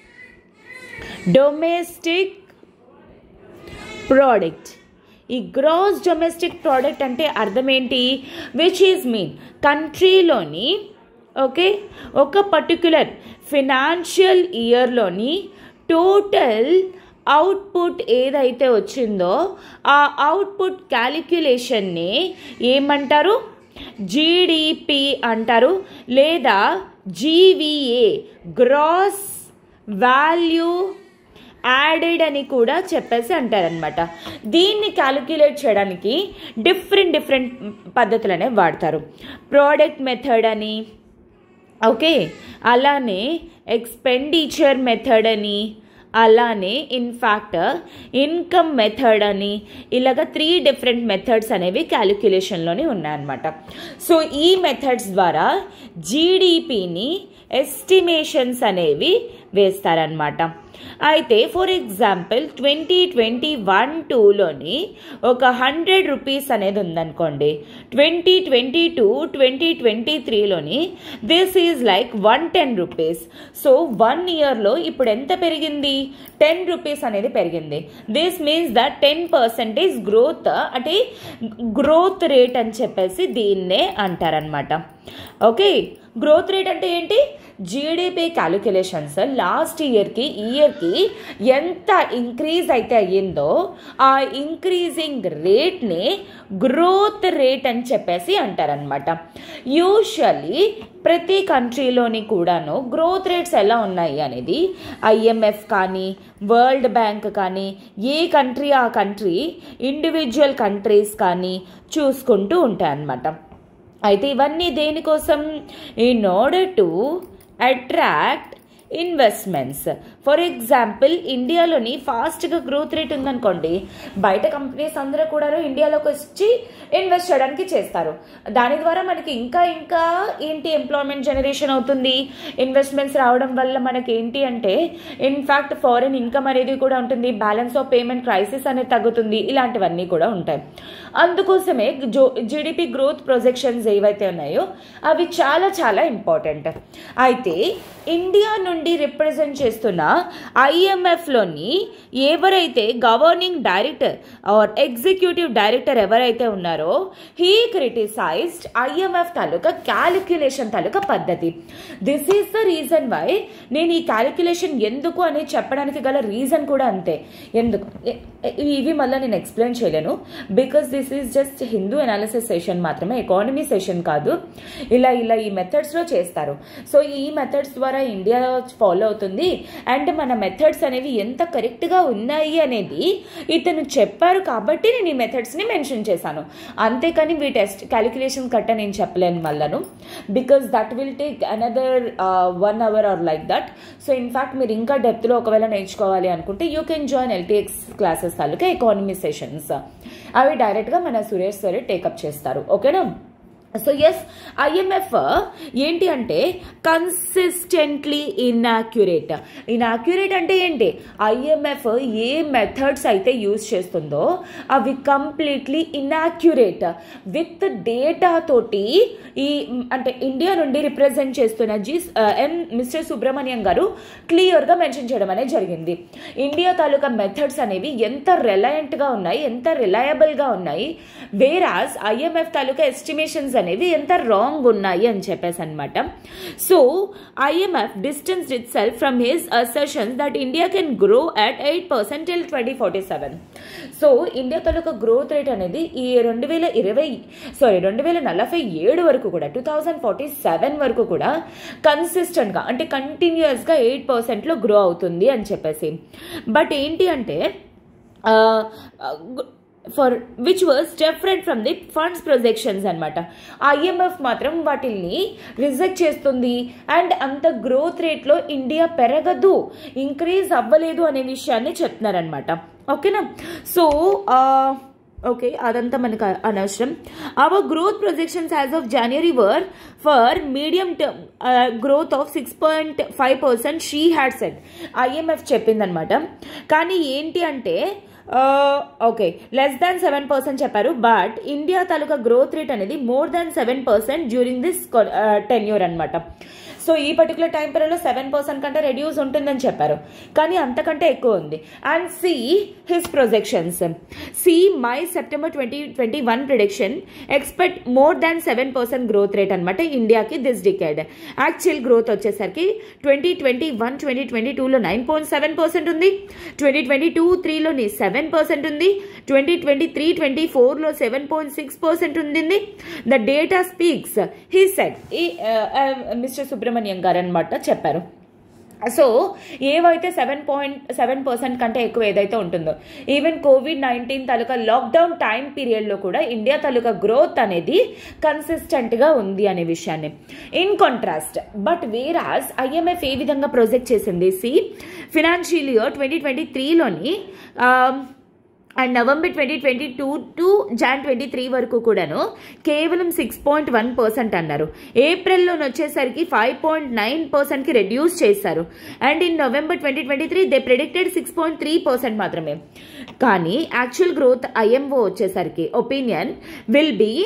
డొమెస్టిక్ ప్రోడక్ట్ ఈ గ్రాస్ డొమెస్టిక్ ప్రోడక్ట్ అంటే అర్థం ఏంటి విచ్ ఈజ్ మీన్ కంట్రీలోని ఓకే ఒక పర్టిక్యులర్ ఫినాన్షియల్ ఇయర్లోని టోటల్ అవుట్పుట్ ఏదైతే వచ్చిందో ఆ అవుట్పుట్ క్యాలిక్యులేషన్ని ఏమంటారు జీడిపి అంటారు లేదా జీవీఏ గ్రాస్ వాల్యూ యాడెడ్ అని కూడా చెప్పేసి అంటారనమాట దీన్ని క్యాలిక్యులేట్ చేయడానికి డిఫరెంట్ డిఫరెంట్ పద్ధతులు అనేవి వాడతారు ప్రోడక్ట్ మెథడ్ అని ఓకే అలానే ఎక్స్పెండిచర్ మెథడ్ అని అలానే ఇన్ఫ్యాక్ట్ ఇన్కమ్ మెథడ్ అని ఇలాగ త్రీ డిఫరెంట్ మెథడ్స్ అనేవి క్యాలిక్యులేషన్లోనే ఉన్నాయన్నమాట సో ఈ మెథడ్స్ ద్వారా జీడిపిని ఎస్టిమేషన్స్ అనేవి వేస్తారనమాట అయితే for example twenty twenty one టూలోని ఒక హండ్రెడ్ రూపీస్ అనేది ఉందనుకోండి twenty twenty two twenty twenty త్రీలోని this is like one ten rupees so one ఇయర్లో ఇప్పుడు ఎంత పెరిగింది టెన్ రూపీస్ అనేది పెరిగింది this means that ten percentage growth అంటే గ్రోత్ రేట్ అని చెప్పేసి దీన్నే అంటారనమాట ఓకే గ్రోత్ రేట్ అంటే ఏంటి జీడిపి క్యాలిక్యులేషన్స్ లాస్ట్ ఇయర్కి ఇయర్కి ఎంత ఇంక్రీజ్ అయితే అయ్యిందో ఆ ఇంక్రీజింగ్ రేట్ని గ్రోత్ రేట్ అని చెప్పేసి అంటారనమాట యూజువల్లీ ప్రతి కంట్రీలోని కూడాను గ్రోత్ రేట్స్ ఎలా ఉన్నాయి అనేది ఐఎంఎఫ్ కానీ వరల్డ్ బ్యాంక్ కానీ ఏ కంట్రీ ఆ కంట్రీ ఇండివిజువల్ కంట్రీస్ కానీ చూసుకుంటూ ఉంటాయన్నమాట అయితే ఇవన్నీ దేనికోసం in order to attract investments for example ఇండియాలోని ఫాస్ట్గా గ్రోత్ రేట్ ఉందనుకోండి బయట కంపెనీస్ అందరూ కూడా ఇండియాలోకి వచ్చి ఇన్వెస్ట్ చేయడానికి చేస్తారు దాని ద్వారా మనకి ఇంకా ఇంకా ఏంటి ఎంప్లాయ్మెంట్ జనరేషన్ అవుతుంది ఇన్వెస్ట్మెంట్స్ రావడం వల్ల మనకి ఏంటి అంటే ఇన్ఫ్యాక్ట్ ఫారిన్ ఇన్కమ్ అనేది కూడా ఉంటుంది బ్యాలెన్స్ ఆఫ్ పేమెంట్ క్రైసిస్ అనేది తగ్గుతుంది ఇలాంటివన్నీ కూడా ఉంటాయి అందుకోసమే జో జీడిపి గ్రోత్ ప్రొజెక్షన్స్ ఏవైతే ఉన్నాయో అవి చాలా చాలా ఇంపార్టెంట్ అయితే ఇండియా నుండి రిప్రజెంట్ చేస్తున్న ఐఎంఎఫ్లోని ఎవరైతే governing director or executive director ఎవరైతే ఉన్నారో హీ క్రిటిసైజ్డ్ ఐఎంఎఫ్ తాలూకా క్యాలిక్యులేషన్ తాలూకా పద్ధతి this is the reason why నేను ఈ క్యాలిక్యులేషన్ ఎందుకు అని చెప్పడానికి గల రీజన్ కూడా అంతే ఎందుకు ఎ- ఎ- ఇవి మళ్ళీ నేను ఎక్స్ప్లెయిన్ చేయలేను because this is just Hindu analysis session మాత్రమే ఎకానమీ సెషన్ కాదు ఇలా ఇలా ఈ మెథడ్స్లో చేస్తారు సో ఈ మెథడ్స్ ద్వారా ఇండియా ఫాలో అవుతుంది అండ్ మన మెథడ్స్ అనేవి ఎంత కరెక్ట్గా ఉన్నాయి అనేది ఇతను చెప్పారు కాబట్టి నేను ఈ మెథడ్స్ని మెన్షన్ చేశాను అంతేకాని వీ టెస్ట్ క్యాలిక్యులేషన్ కట్ట నేను చెప్పలేను మళ్ళను because that will take another one hour or like that so in fact మీరు ఇంకా డెప్త్లో ఒకవేళ నేర్చుకోవాలి అనుకుంటే you can join LTX classes తాలూకా ఎకానమీ సెషన్స్ అవి డైరెక్ట్గా మన సురేష్ సార్ టేకప్ చేస్తారు ఓకేనా సో ఎస్ ఐఎంఎఫ్ ఏంటి అంటే కన్సిస్టెంట్లీ ఇన్యాక్యురేట్ ఇన్యాక్యురేట్ అంటే ఏంటి ఐఎంఎఫ్ ఏ మెథడ్స్ అయితే యూజ్ చేస్తుందో అవి కంప్లీట్లీ ఇన్యాక్యురేట్ విత్ డేటా తోటి ఈ మ్, అంటే ఇండియా నుండి రిప్రజెంట్ చేస్తున్న జీ ఎన్ మిస్టర్ సుబ్రహ్మణ్యం గారు క్లియర్గా మెన్షన్ చేయడం అనేది జరిగింది ఇండియా తాలూకా మెథడ్స్ అనేవి ఎంత రిలయంట్గా ఉన్నాయి ఎంత రిలయబుల్గా ఉన్నాయి వేరాజ్ ఐఎంఎఫ్ తాలూకా ఎస్టిమేషన్స్ అనేవి ఎంత రాంగ్ ఉన్నాయి అని చెప్పేసి అనమాట so IMF distance itself from his assertions that India can grow at eight percent till twenty forty seven so India తాలూకా గ్రోత్ రేట్ అనేది ఈ రెండు వేల ఇరవై సారీ రెండు వేల నలభై ఏడు వరకు కూడా టూ థౌజండ్ ఫార్టీ సెవెన్ వరకు కూడా కన్సిస్టెంట్గా అంటే కంటిన్యూస్గా ఎయిట్ పర్సెంట్లో గ్రో అవుతుంది అని చెప్పేసి బట్ ఏంటి అంటే for which was different from the funds projections అనమాట ఐఎంఎఫ్ మాత్రం వాటిల్ని రిజెక్ట్ చేస్తుంది అండ్ అంత గ్రోత్ రేట్లో ఇండియా పెరగదు ఇంక్రీజ్ అవ్వలేదు అనే విషయాన్ని చెప్తున్నారనమాట ఓకేనా సో ఓకే అదంతా మనకు అనవసరం our growth projections as of January were for medium term growth of six point five percent she had set IMF చెప్పిందనమాట కానీ ఏంటి అంటే okay less than seven percent చెప్పారు బట్ ఇండియా తాలూకా గ్రోత్ రేట్ అనేది more than seven percent during this tenure అనమాట సో ఈ పర్టికులర్ టైం పీరియడ్లో సెవెన్ పర్సెంట్ కంటే రెడ్యూస్ ఉంటుందని చెప్పారు కానీ అంతకంటే ఎక్కువ ఉంది and see his projections see my September twenty twenty one prediction expect more than seven percent growth rate అనమాట ఇండియాకి దిస్ డికేడ్ యాక్చువల్ గ్రోత్ వచ్చేసరికి twenty twenty one twenty twenty టూలో నైన్ పాయింట్ సెవెన్ పర్సెంట్ ఉంది ట్వంటీ ట్వంటీ టూ త్రీలోని సెవెన్ పర్సెంట్ ఉంది ట్వంటీ ట్వంటీ త్రీ ట్వంటీ ఫోర్లో సెవెన్ పాయింట్ సిక్స్ పర్సెంట్ ఉంది the data speaks he set ఈ మిస్టర్ సుబ్రహ్మణ్యం గారు అనమాట చెప్పారు సో ఏవైతే సెవెన్ పాయింట్ సెవెన్ పర్సెంట్ కంటే ఎక్కువ ఏదైతే ఉంటుందో ఈవెన్ కోవిడ్ నైన్టీన్ తాలూకా లాక్డౌన్ టైం పీరియడ్లో కూడా ఇండియా తాలూకా గ్రోత్ అనేది కన్సిస్టెంట్గా ఉంది అనే విషయాన్ని in contrast but whereas IMF ఏ విధంగా ప్రొజెక్ట్ చేసింది see financial year twenty twenty త్రీలోని and November twenty twenty two to Jan twenty three వరకు కూడాను కేవలం సిక్స్ పాయింట్ వన్ పర్సెంట్ అన్నారు ఏప్రిల్లో వచ్చేసరికి ఫైవ్ పాయింట్ నైన్ పర్సెంట్కి రెడ్యూస్ చేశారు and in November twenty twenty three they predicted six point three percent మాత్రమే కానీ యాక్చువల్ గ్రోత్ ఐఎంఓ వచ్చేసరికి opinion will be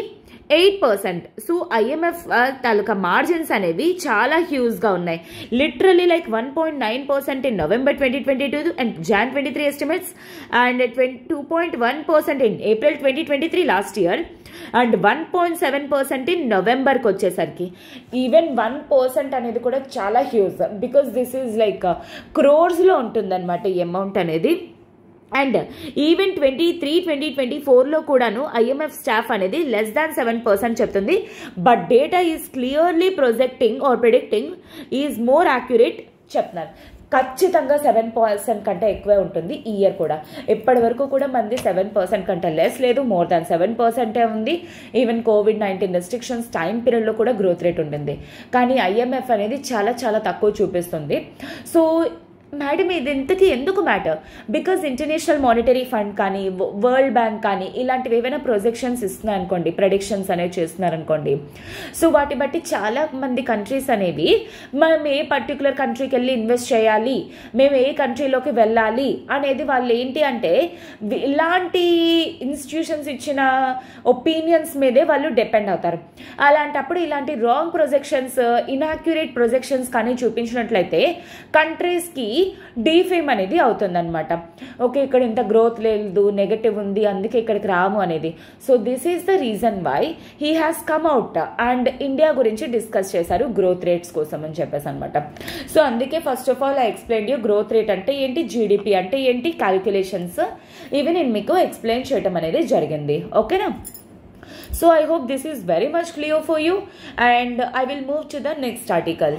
eight percent so IMF తాలూకా మార్జిన్స్ అనేవి చాలా హ్యూజ్గా ఉన్నాయి literally like one point nine percent in November twenty twenty two and Jan twenty three estimates and twenty two point one percent in April twenty twenty three last year and one point seven percent in నవంబర్కి వచ్చేసరికి ఈవెన్ వన్ పర్సెంట్ అనేది కూడా చాలా huge because this is like క్రోర్స్లో ఉంటుందన్నమాట ఈ అమౌంట్ అనేది and even twenty three twenty twenty ఫోర్లో కూడాను ఐఎంఎఫ్ స్టాఫ్ అనేది లెస్ దాన్ సెవెన్ పర్సెంట్ చెప్తుంది but data is clearly projecting or predicting is more accurate చెప్తున్నారు ఖచ్చితంగా సెవెన్ పర్సెంట్ కంటే ఎక్కువే ఉంటుంది ఈ ఇయర్ కూడా ఇప్పటి వరకు కూడా మంది సెవెన్ పర్సెంట్ కంటే లెస్ లేదు మోర్ దాన్ సెవెన్ పర్సెంటే ఉంది even covid nineteen restrictions time పీరియడ్లో కూడా గ్రోత్ రేట్ ఉంటుంది కానీ ఐఎంఎఫ్ అనేది చాలా చాలా తక్కువ చూపిస్తుంది సో మేడం ఇది ఇంతకీ ఎందుకు matter because international monetary fund కానీ వరల్డ్ బ్యాంక్ కానీ ఇలాంటివి ఏవైనా ప్రొజెక్షన్స్ ఇస్తున్నాయి అనుకోండి ప్రొడిక్షన్స్ అనేవి చేస్తున్నారు అనుకోండి సో వాటి బట్టి చాలా మంది కంట్రీస్ అనేవి మనం ఏ పర్టికులర్ కంట్రీకి వెళ్ళి ఇన్వెస్ట్ చేయాలి మేము ఏ కంట్రీలోకి వెళ్ళాలి అనేది వాళ్ళు ఏంటి అంటే ఇలాంటి ఇన్స్టిట్యూషన్స్ ఇచ్చిన ఒపీనియన్స్ మీదే వాళ్ళు డిపెండ్ అవుతారు అలాంటప్పుడు ఇలాంటి రాంగ్ ప్రొజెక్షన్స్ ఇన్యాక్యురేట్ ప్రొజెక్షన్స్ కానీ చూపించినట్లయితే కంట్రీస్కి డీఫేమ్ అనేది అవుతుందన్నమాట ఓకే ఇక్కడ ఇంత గ్రోత్ లేదు నెగటివ్ ఉంది అందుకే ఇక్కడికి రాము అనేది so this is the reason why he has come out and India గురించి డిస్కస్ చేశారు గ్రోత్ రేట్స్ కోసం అని చెప్పేసి అనమాట సో అందుకే first of all I explain you growth rate అంటే ఏంటి జీడిపి అంటే ఏంటి క్యాలిక్యులేషన్స్ ఇవి నేను మీకు ఎక్స్ప్లెయిన్ చేయడం అనేది జరిగింది ఓకేనా so I hope this is very much clear for you and I will move to the next article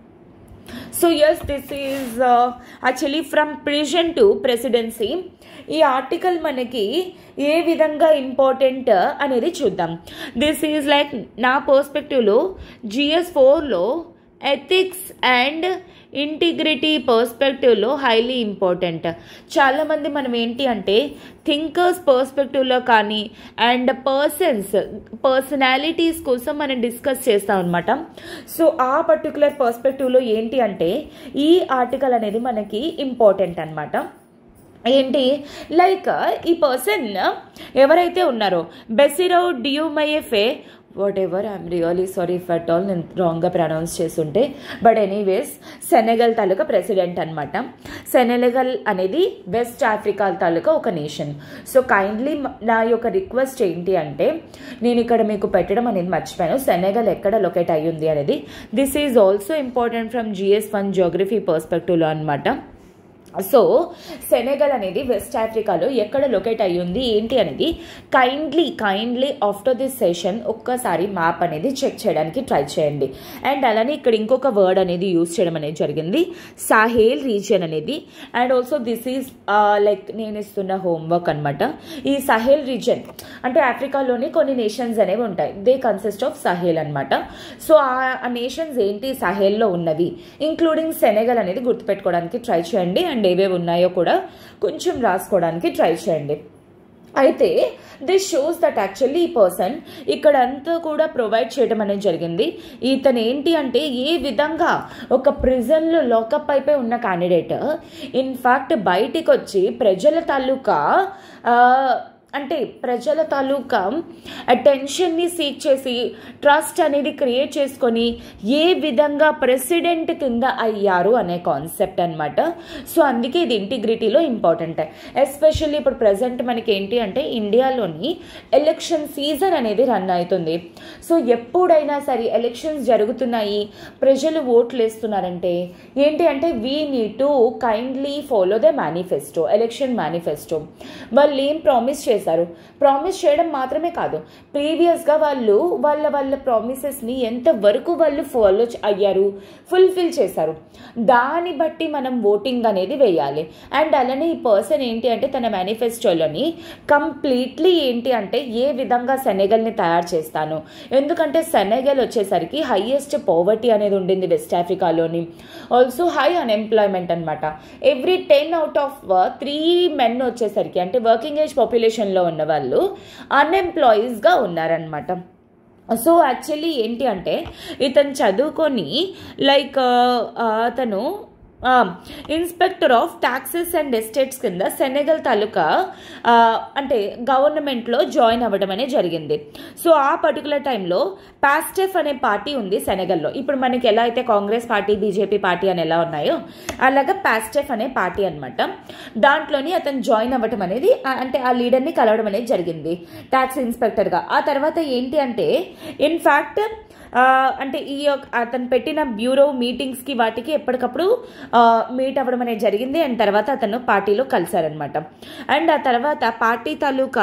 so yes this is actually from prison to presidency ఈ ఆర్టికల్ మనకి ఏ విధంగా ఇంపార్టెంట్ అనేది చూద్దాం దిస్ ఈజ్ లైక్ నా పర్స్పెక్టివ్లో జిఎస్ ఫోర్లో ఎథిక్స్ అండ్ ఇంటిగ్రిటీ పర్స్పెక్టివ్లో హైలీ ఇంపార్టెంట్ చాలామంది మనం ఏంటి అంటే థింకర్స్ పర్స్పెక్టివ్లో కానీ అండ్ పర్సన్స్ పర్సనాలిటీస్ కోసం మనం డిస్కస్ చేస్తాం అనమాట సో ఆ పర్టికులర్ పర్స్పెక్టివ్లో ఏంటి అంటే ఈ ఆర్టికల్ అనేది మనకి ఇంపార్టెంట్ అనమాట ఏంటి లైక్ ఈ పర్సన్ ఎవరైతే ఉన్నారో Bassirou Diomaye Faye whatever I'm really sorry if at all నేను రాంగ్గా ప్రొనౌన్స్ చేస్తుంటే బట్ ఎనీవేస్ సెనెగల్ తాలూకా ప్రెసిడెంట్ అనమాట సెనెగల్ అనేది వెస్ట్ ఆఫ్రికా తాలూకా ఒక నేషన్ సో కైండ్లీ నా యొక్క రిక్వెస్ట్ ఏంటి అంటే నేను ఇక్కడ మీకు పెట్టడం అనేది మర్చిపోయాను సెనెగల్ ఎక్కడ లొకేట్ అయ్యింది అనేది this is also important from GS one geography పర్స్పెక్టివ్లో అనమాట సో సెనెగల్ అనేది వెస్ట్ ఆఫ్రికాలో ఎక్కడ లొకేట్ అయ్యింది ఏంటి అనేది kindly kindly after this session ఒక్కసారి మ్యాప్ అనేది చెక్ చేయడానికి ట్రై చేయండి అండ్ అలానే ఇక్కడ ఇంకొక వర్డ్ అనేది యూజ్ చేయడం అనేది జరిగింది సాహేల్ రీజియన్ అనేది and also this is like నేను ఇస్తున్న హోంవర్క్ అనమాట ఈ సహేల్ రీజియన్ అంటే ఆఫ్రికాలోని కొన్ని నేషన్స్ అనేవి ఉంటాయి దే కన్సిస్ట్ ఆఫ్ సహేల్ అనమాట సో ఆ నేషన్స్ ఏంటి సహేల్లో ఉన్నవి ఇంక్లూడింగ్ సెనెగల్ అనేది గుర్తుపెట్టుకోవడానికి ట్రై చేయండి అండ్ ఏవేవి ఉన్నాయో కూడా కొంచెం రాసుకోవడానికి ట్రై చేయండి అయితే దిస్ షోస్ దట్ యాక్చువల్లీ ఈ పర్సన్ ఇక్కడ అంతా కూడా ప్రొవైడ్ చేయడం అనేది జరిగింది ఇతను ఏంటి అంటే ఏ విధంగా ఒక ప్రిజన్లో లాకప్ అయిపోయి ఉన్న క్యాండిడేట్ ఇన్ఫ్యాక్ట్ బయటికి వచ్చి ప్రజల తాలూకా అంటే ప్రజల తాలూకా అటెన్షన్ని సీక్ చేసి ట్రస్ట్ అనేది క్రియేట్ చేసుకొని ఏ విధంగా ప్రెసిడెంట్ కింద అయ్యారు అనే కాన్సెప్ట్ అనమాట సో అందుకే ఇది ఇంటిగ్రిటీలో ఇంపార్టెంట్ ఎస్పెషల్లీ ఇప్పుడు ప్రజెంట్ మనకి ఏంటి అంటే ఇండియాలోని ఎలక్షన్ సీజన్ అనేది రన్ అవుతుంది సో ఎప్పుడైనా సరే ఎలక్షన్స్ జరుగుతున్నాయి ప్రజలు ఓట్లు వేస్తున్నారంటే ఏంటి అంటే we need to kindly follow the manifesto election manifesto వాళ్ళు ఏం ప్రామిస్ చేశారు ప్రామిస్ చేయడం మాత్రమే కాదు ప్రీవియస్గా వాళ్ళు వాళ్ళ వాళ్ళ ప్రామిసెస్ని ఎంతవరకు వాళ్ళు ఫాలో అయ్యారు ఫుల్ఫిల్ చేశారు దాన్ని బట్టి మనం ఓటింగ్ అనేది వేయాలి అండ్ అలానే ఈ పర్సన్ ఏంటి అంటే తన మేనిఫెస్టోలోని కంప్లీట్లీ ఏంటి అంటే ఏ విధంగా సెనెగల్ని తయారు చేస్తాను ఎందుకంటే సెనెగల్ వచ్చేసరికి హైయెస్ట్ పవర్టీ అనేది ఉండింది వెస్ట్ ఆఫ్రికాలోని ఆల్సో హై అన్ఎంప్లాయ్మెంట్ అనమాట every ten out of three men వచ్చేసరికి అంటే వర్కింగ్ ఏజ్ పాపులేషన్లో ఉన్న వాళ్ళు అన్ఎంప్లాయీస్గా ఉన్నారనమాట సో యాక్చువల్లీ ఏంటి అంటే ఇతను చదువుకొని లైక్ అతను inspector of taxes and estates కింద సెనెగల్ తాలూకా ఆ, అంటే గవర్నమెంట్లో జాయిన్ అవ్వడం అనేది జరిగింది సో ఆ పర్టికులర్ టైంలో పాస్టెఫ్ అనే పార్టీ ఉంది సెనెగల్లో ఇప్పుడు మనకి ఎలా అయితే కాంగ్రెస్ పార్టీ బీజేపీ పార్టీ అని ఎలా ఉన్నాయో అలాగా పాస్టెఫ్ అనే పార్టీ అనమాట దాంట్లోని అతను జాయిన్ అవ్వటం అనేది ఆ- అంటే ఆ లీడర్ని కలవడం అనేది జరిగింది ట్యాక్స్ ఇన్స్పెక్టర్గా ఆ తర్వాత ఏంటి అంటే ఇన్ఫ్యాక్ట్ ఆ, అంటే ఈ యొక్క అతను పెట్టిన బ్యూరో మీటింగ్స్కి వాటికి ఎప్పటికప్పుడు మీట్ అవ్వడం అనేది జరిగింది అండ్ తర్వాత అతను పార్టీలో కలిశారనమాట అండ్ ఆ తర్వాత పార్టీ తాలూకా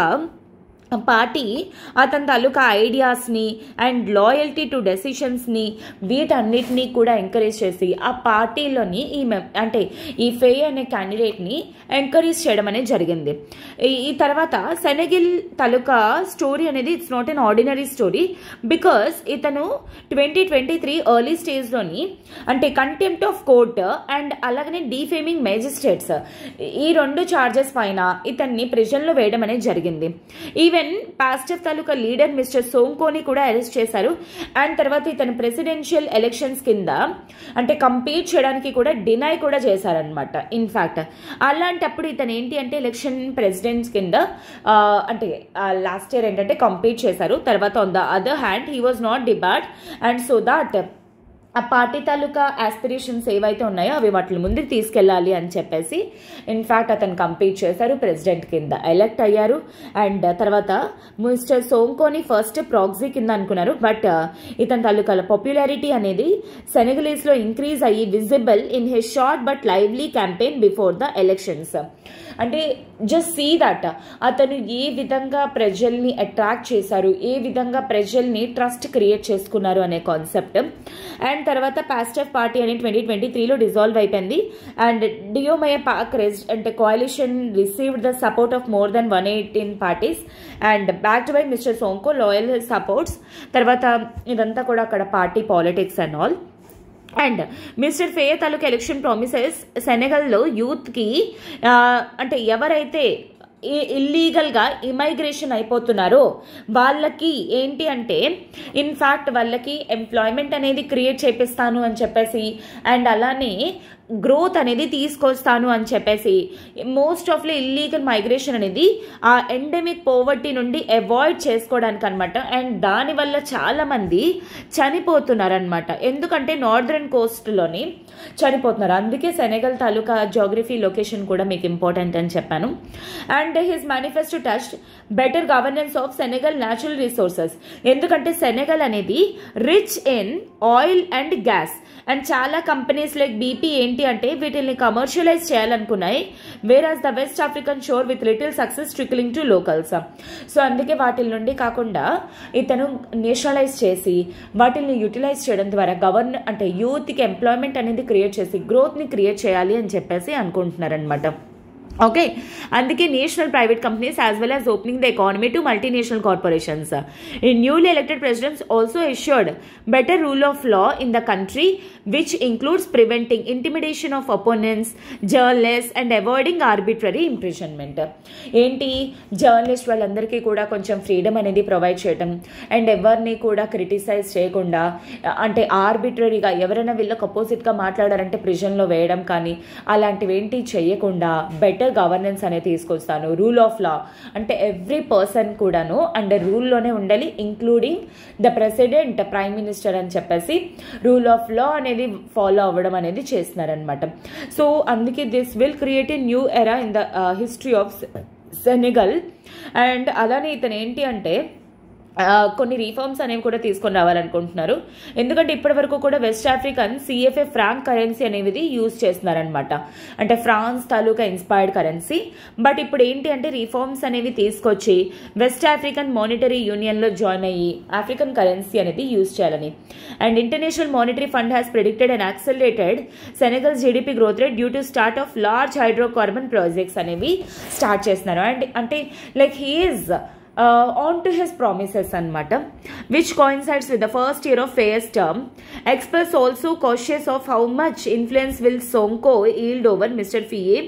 పార్టీ అతని తాలూకా ఐడియాస్ని అండ్ లాయల్టీ టు డెసిషన్స్ని వీటన్నిటినీ కూడా ఎంకరేజ్ చేసి ఆ పార్టీలోని ఈ మె- అంటే ఈ ఫే అనే క్యాండిడేట్ని ఎంకరేజ్ చేయడం అనేది జరిగింది ఈ- ఈ తర్వాత సెనగిల్ తాలూకా స్టోరీ అనేది it's not an ordinary story because ఇతను ట్వంటీ ట్వంటీ త్రీ ఎర్లీ స్టేజ్లోని అంటే కంటెంప్ట్ ఆఫ్ కోర్ట్ అండ్ అలాగనే డీఫేమింగ్ మేజిస్ట్రేట్స్ ఈ రెండు చార్జెస్ పైన ఇతన్ని ప్రిజన్లో వేయడం అనేది జరిగింది ఈవెన్ పాస్టెఫ్ తాలూకా లీడర్ మిస్టర్ సోంకోని కూడా అరెస్ట్ చేశారు అండ్ తర్వాత ఇతను ప్రెసిడెన్షియల్ ఎలక్షన్స్ కింద అంటే కంపీట్ చేయడానికి కూడా డినై కూడా చేశారనమాట ఇన్ఫాక్ట్ అలాంటప్పుడు ఇతను ఏంటి అంటే ఎలక్షన్ ప్రెసిడెంట్స్ కింద ఆ, అంటే లాస్ట్ ఇయర్ ఏంటంటే కంపీట్ చేశారు తర్వాత on the other hand he was not debarred and so that ఆ పార్టీ తాలూకా ఆస్పిరేషన్స్ ఏవైతే ఉన్నాయో అవి వాటి ముందుకు తీసుకెళ్ళాలి అని చెప్పేసి ఇన్ఫ్యాక్ట్ అతను కంపీట్ చేశారు ప్రెసిడెంట్ కింద ఎలక్ట్ అయ్యారు అండ్ తర్వాత మిస్టర్ సోంకోని ఫస్ట్ ప్రాక్సీ కింద అనుకున్నారు బట్ ఇతని తాలూకా పాపులారిటీ అనేది సెనగలీస్లో ఇంక్రీజ్ అయ్యి visible in his short but lively campaign before the elections అంటే జస్ట్ సీ దట్ అతను ఏ విధంగా ప్రజల్ని అట్రాక్ట్ చేశారు ఏ విధంగా ప్రజల్ని ట్రస్ట్ క్రియేట్ చేసుకున్నారు అనే కాన్సెప్ట్ అండ్ తర్వాత పాస్టెఫ్ పార్టీ అని ట్వంటీ ట్వంటీ త్రీలో డిజాల్వ్ అయిపోయింది అండ్ డియోమయ పాక్ అంటే coalition received the support of more than one eighteen parties and backed by mister Sonko loyal supports తర్వాత ఇదంతా కూడా అక్కడ party politics and all and mister Faye తాలూకా ఎలక్షన్ ప్రామిసెస్ సెనెగల్లో యూత్కి ఆ, అంటే ఎవరైతే ఇల్లీగల్గా ఇమైగ్రేషన్ అయిపోతున్నారో వాళ్ళకి ఏంటి అంటే ఇన్ఫ్యాక్ట్ వాళ్ళకి ఎంప్లాయ్మెంట్ అనేది క్రియేట్ చేపిస్తాను అని చెప్పేసి అండ్ అలానే గ్రోత్ అనేది తీసుకొస్తాను అని చెప్పేసి మోస్ట్ ఆఫ్లీ ఇల్లీగల్ మైగ్రేషన్ అనేది ఆ ఎండమిక్ పోవర్టీ నుండి అవాయిడ్ చేసుకోవడానికి అనమాట అండ్ దానివల్ల చాలామంది చనిపోతున్నారనమాట ఎందుకంటే నార్దర్న్ కోస్ట్లోని చనిపోతున్నారు అందుకే సెనెగల్ తాలూకా జోగ్రఫీ లొకేషన్ కూడా మీకు ఇంపార్టెంట్ అని చెప్పాను and his manifesto touch better governance of Senegal natural resources ఎందుకంటే సెనెగల్ అనేది rich in oil and gas and చాలా కంపెనీస్ లైక్ బీపీ ఏంటి అంటే వీటిని కమర్షియలైజ్ చేయాలనుకున్నాయి whereas the West African shore with little success trickling to locals so అందుకే వాటి నుండి కాకుండా ఇతను నేషనలైజ్ చేసి వాటిని యూటిలైజ్ చేయడం ద్వారా గవర్న అంటే యూత్కి ఎంప్లాయ్మెంట్ అనేది క్రియేట్ చేసి గ్రోత్ని క్రియేట్ చేయాలి అని చెప్పేసి అనుకుంటున్నారనమాట ఓకే అందుకే national private companies as well as opening the economy to multinational corporations ఈ newly elected presidents also assured better rule of law in the country which includes preventing intimidation of opponents journalist and avoiding arbitrary imprisonment ఏంటి జర్నలిస్ట్ వాళ్ళందరికీ కూడా కొంచెం ఫ్రీడమ్ అనేది ప్రొవైడ్ చేయటం అండ్ ఎవరిని కూడా క్రిటిసైజ్ చేయకుండా అంటే ఆర్బిట్రరీగా ఎవరైనా వీళ్ళకి అపోజిట్గా మాట్లాడారంటే ప్రిజన్లో వేయడం కానీ అలాంటివి ఏంటి చేయకుండా బెటర్ గవర్నెన్స్ అనేది తీసుకొస్తాను రూల్ ఆఫ్ లా అంటే ఎవ్రీ పర్సన్ కూడాను అండర్ రూల్లోనే ఉండాలి including the president prime minister అని చెప్పేసి రూల్ ఆఫ్ లా అనేది ఫాలో అవ్వడం అనేది చేస్తున్నారనమాట సో అందుకే this will create a new era in the history of Senegal and అలానే ఇతను ఏంటి అంటే ఆ, కొన్ని రీఫార్మ్స్ అనేవి కూడా తీసుకొని రావాలనుకుంటున్నారు ఎందుకంటే ఇప్పటి వరకు కూడా West African CFA franc currency అనేది యూజ్ చేస్తున్నారనమాట అంటే ఫ్రాన్స్ తాలూకా ఇన్స్పైర్డ్ కరెన్సీ బట్ ఇప్పుడు ఏంటి అంటే రీఫార్మ్స్ అనేవి తీసుకొచ్చి వెస్ట్ ఆఫ్రికన్ మానిటరీ యూనియన్లో జాయిన్ అయ్యి ఆఫ్రికన్ కరెన్సీ అనేది యూజ్ చేయాలని and international monetary fund has predicted and accelerated Senegal GDP growth rate due to start of large hydrocarbon projects అనేవి స్టార్ట్ చేస్తున్నారు అండ్ అంటే like he's uh, on to his promises anmata which coincides with the first year of Fay's term experts also cautious of how much influence will Sonko yield over Mr. Fie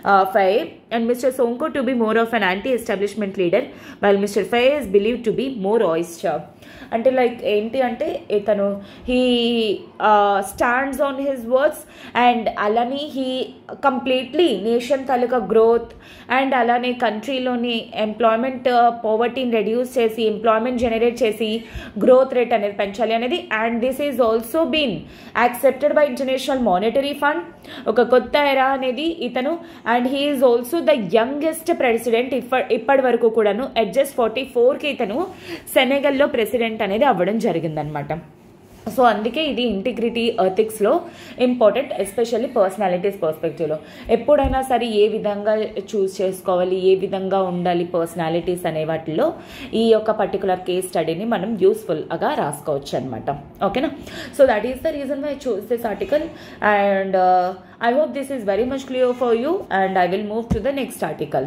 Faye and Mr. Sonko to be more of an anti-establishment leader, while Mr. Faye is believed to be more oyster. అంటే లైక్ ఏంటి అంటే ఇతను he stands on his words and అలానే హీ కంప్లీట్లీ నేషన్ తాలూకా గ్రోత్ అండ్ అలానే కంట్రీలోని ఎంప్లాయ్మెంట్ పోవర్టీని రెడ్యూస్ చేసి ఎంప్లాయ్మెంట్ జనరేట్ చేసి గ్రోత్ రేట్ అనేది పెంచాలి అనేది and this is also been accepted by international monetary fund ఒక కొత్త ఎరా అనేది ఇతను and he is also the youngest president ఇప్ప ఇప్పటి వరకు కూడాను ఎట్ జస్ట్ ఫార్టీ ఫోర్కి ఇతను సెనెగల్లో ప్రెసిడెంట్ అనేది అవ్వడం జరిగిందనమాట సో అందుకే ఇది ఇంటిగ్రిటీ ఎథిక్స్లో ఇంపార్టెంట్ ఎస్పెషల్లీ పర్సనాలిటీస్ పర్స్పెక్టివ్లో ఎప్పుడైనా సరే ఏ విధంగా చూస్ చేసుకోవాలి ఏ విధంగా ఉండాలి పర్సనాలిటీస్ అనే వాటిలో ఈ యొక్క పర్టికులర్ కేస్ స్టడీని మనం యూస్ఫుల్గా రాసుకోవచ్చు అనమాట ఓకేనా so that is the reason why choose this article and I hope this is very much clear for you and I will move to the next article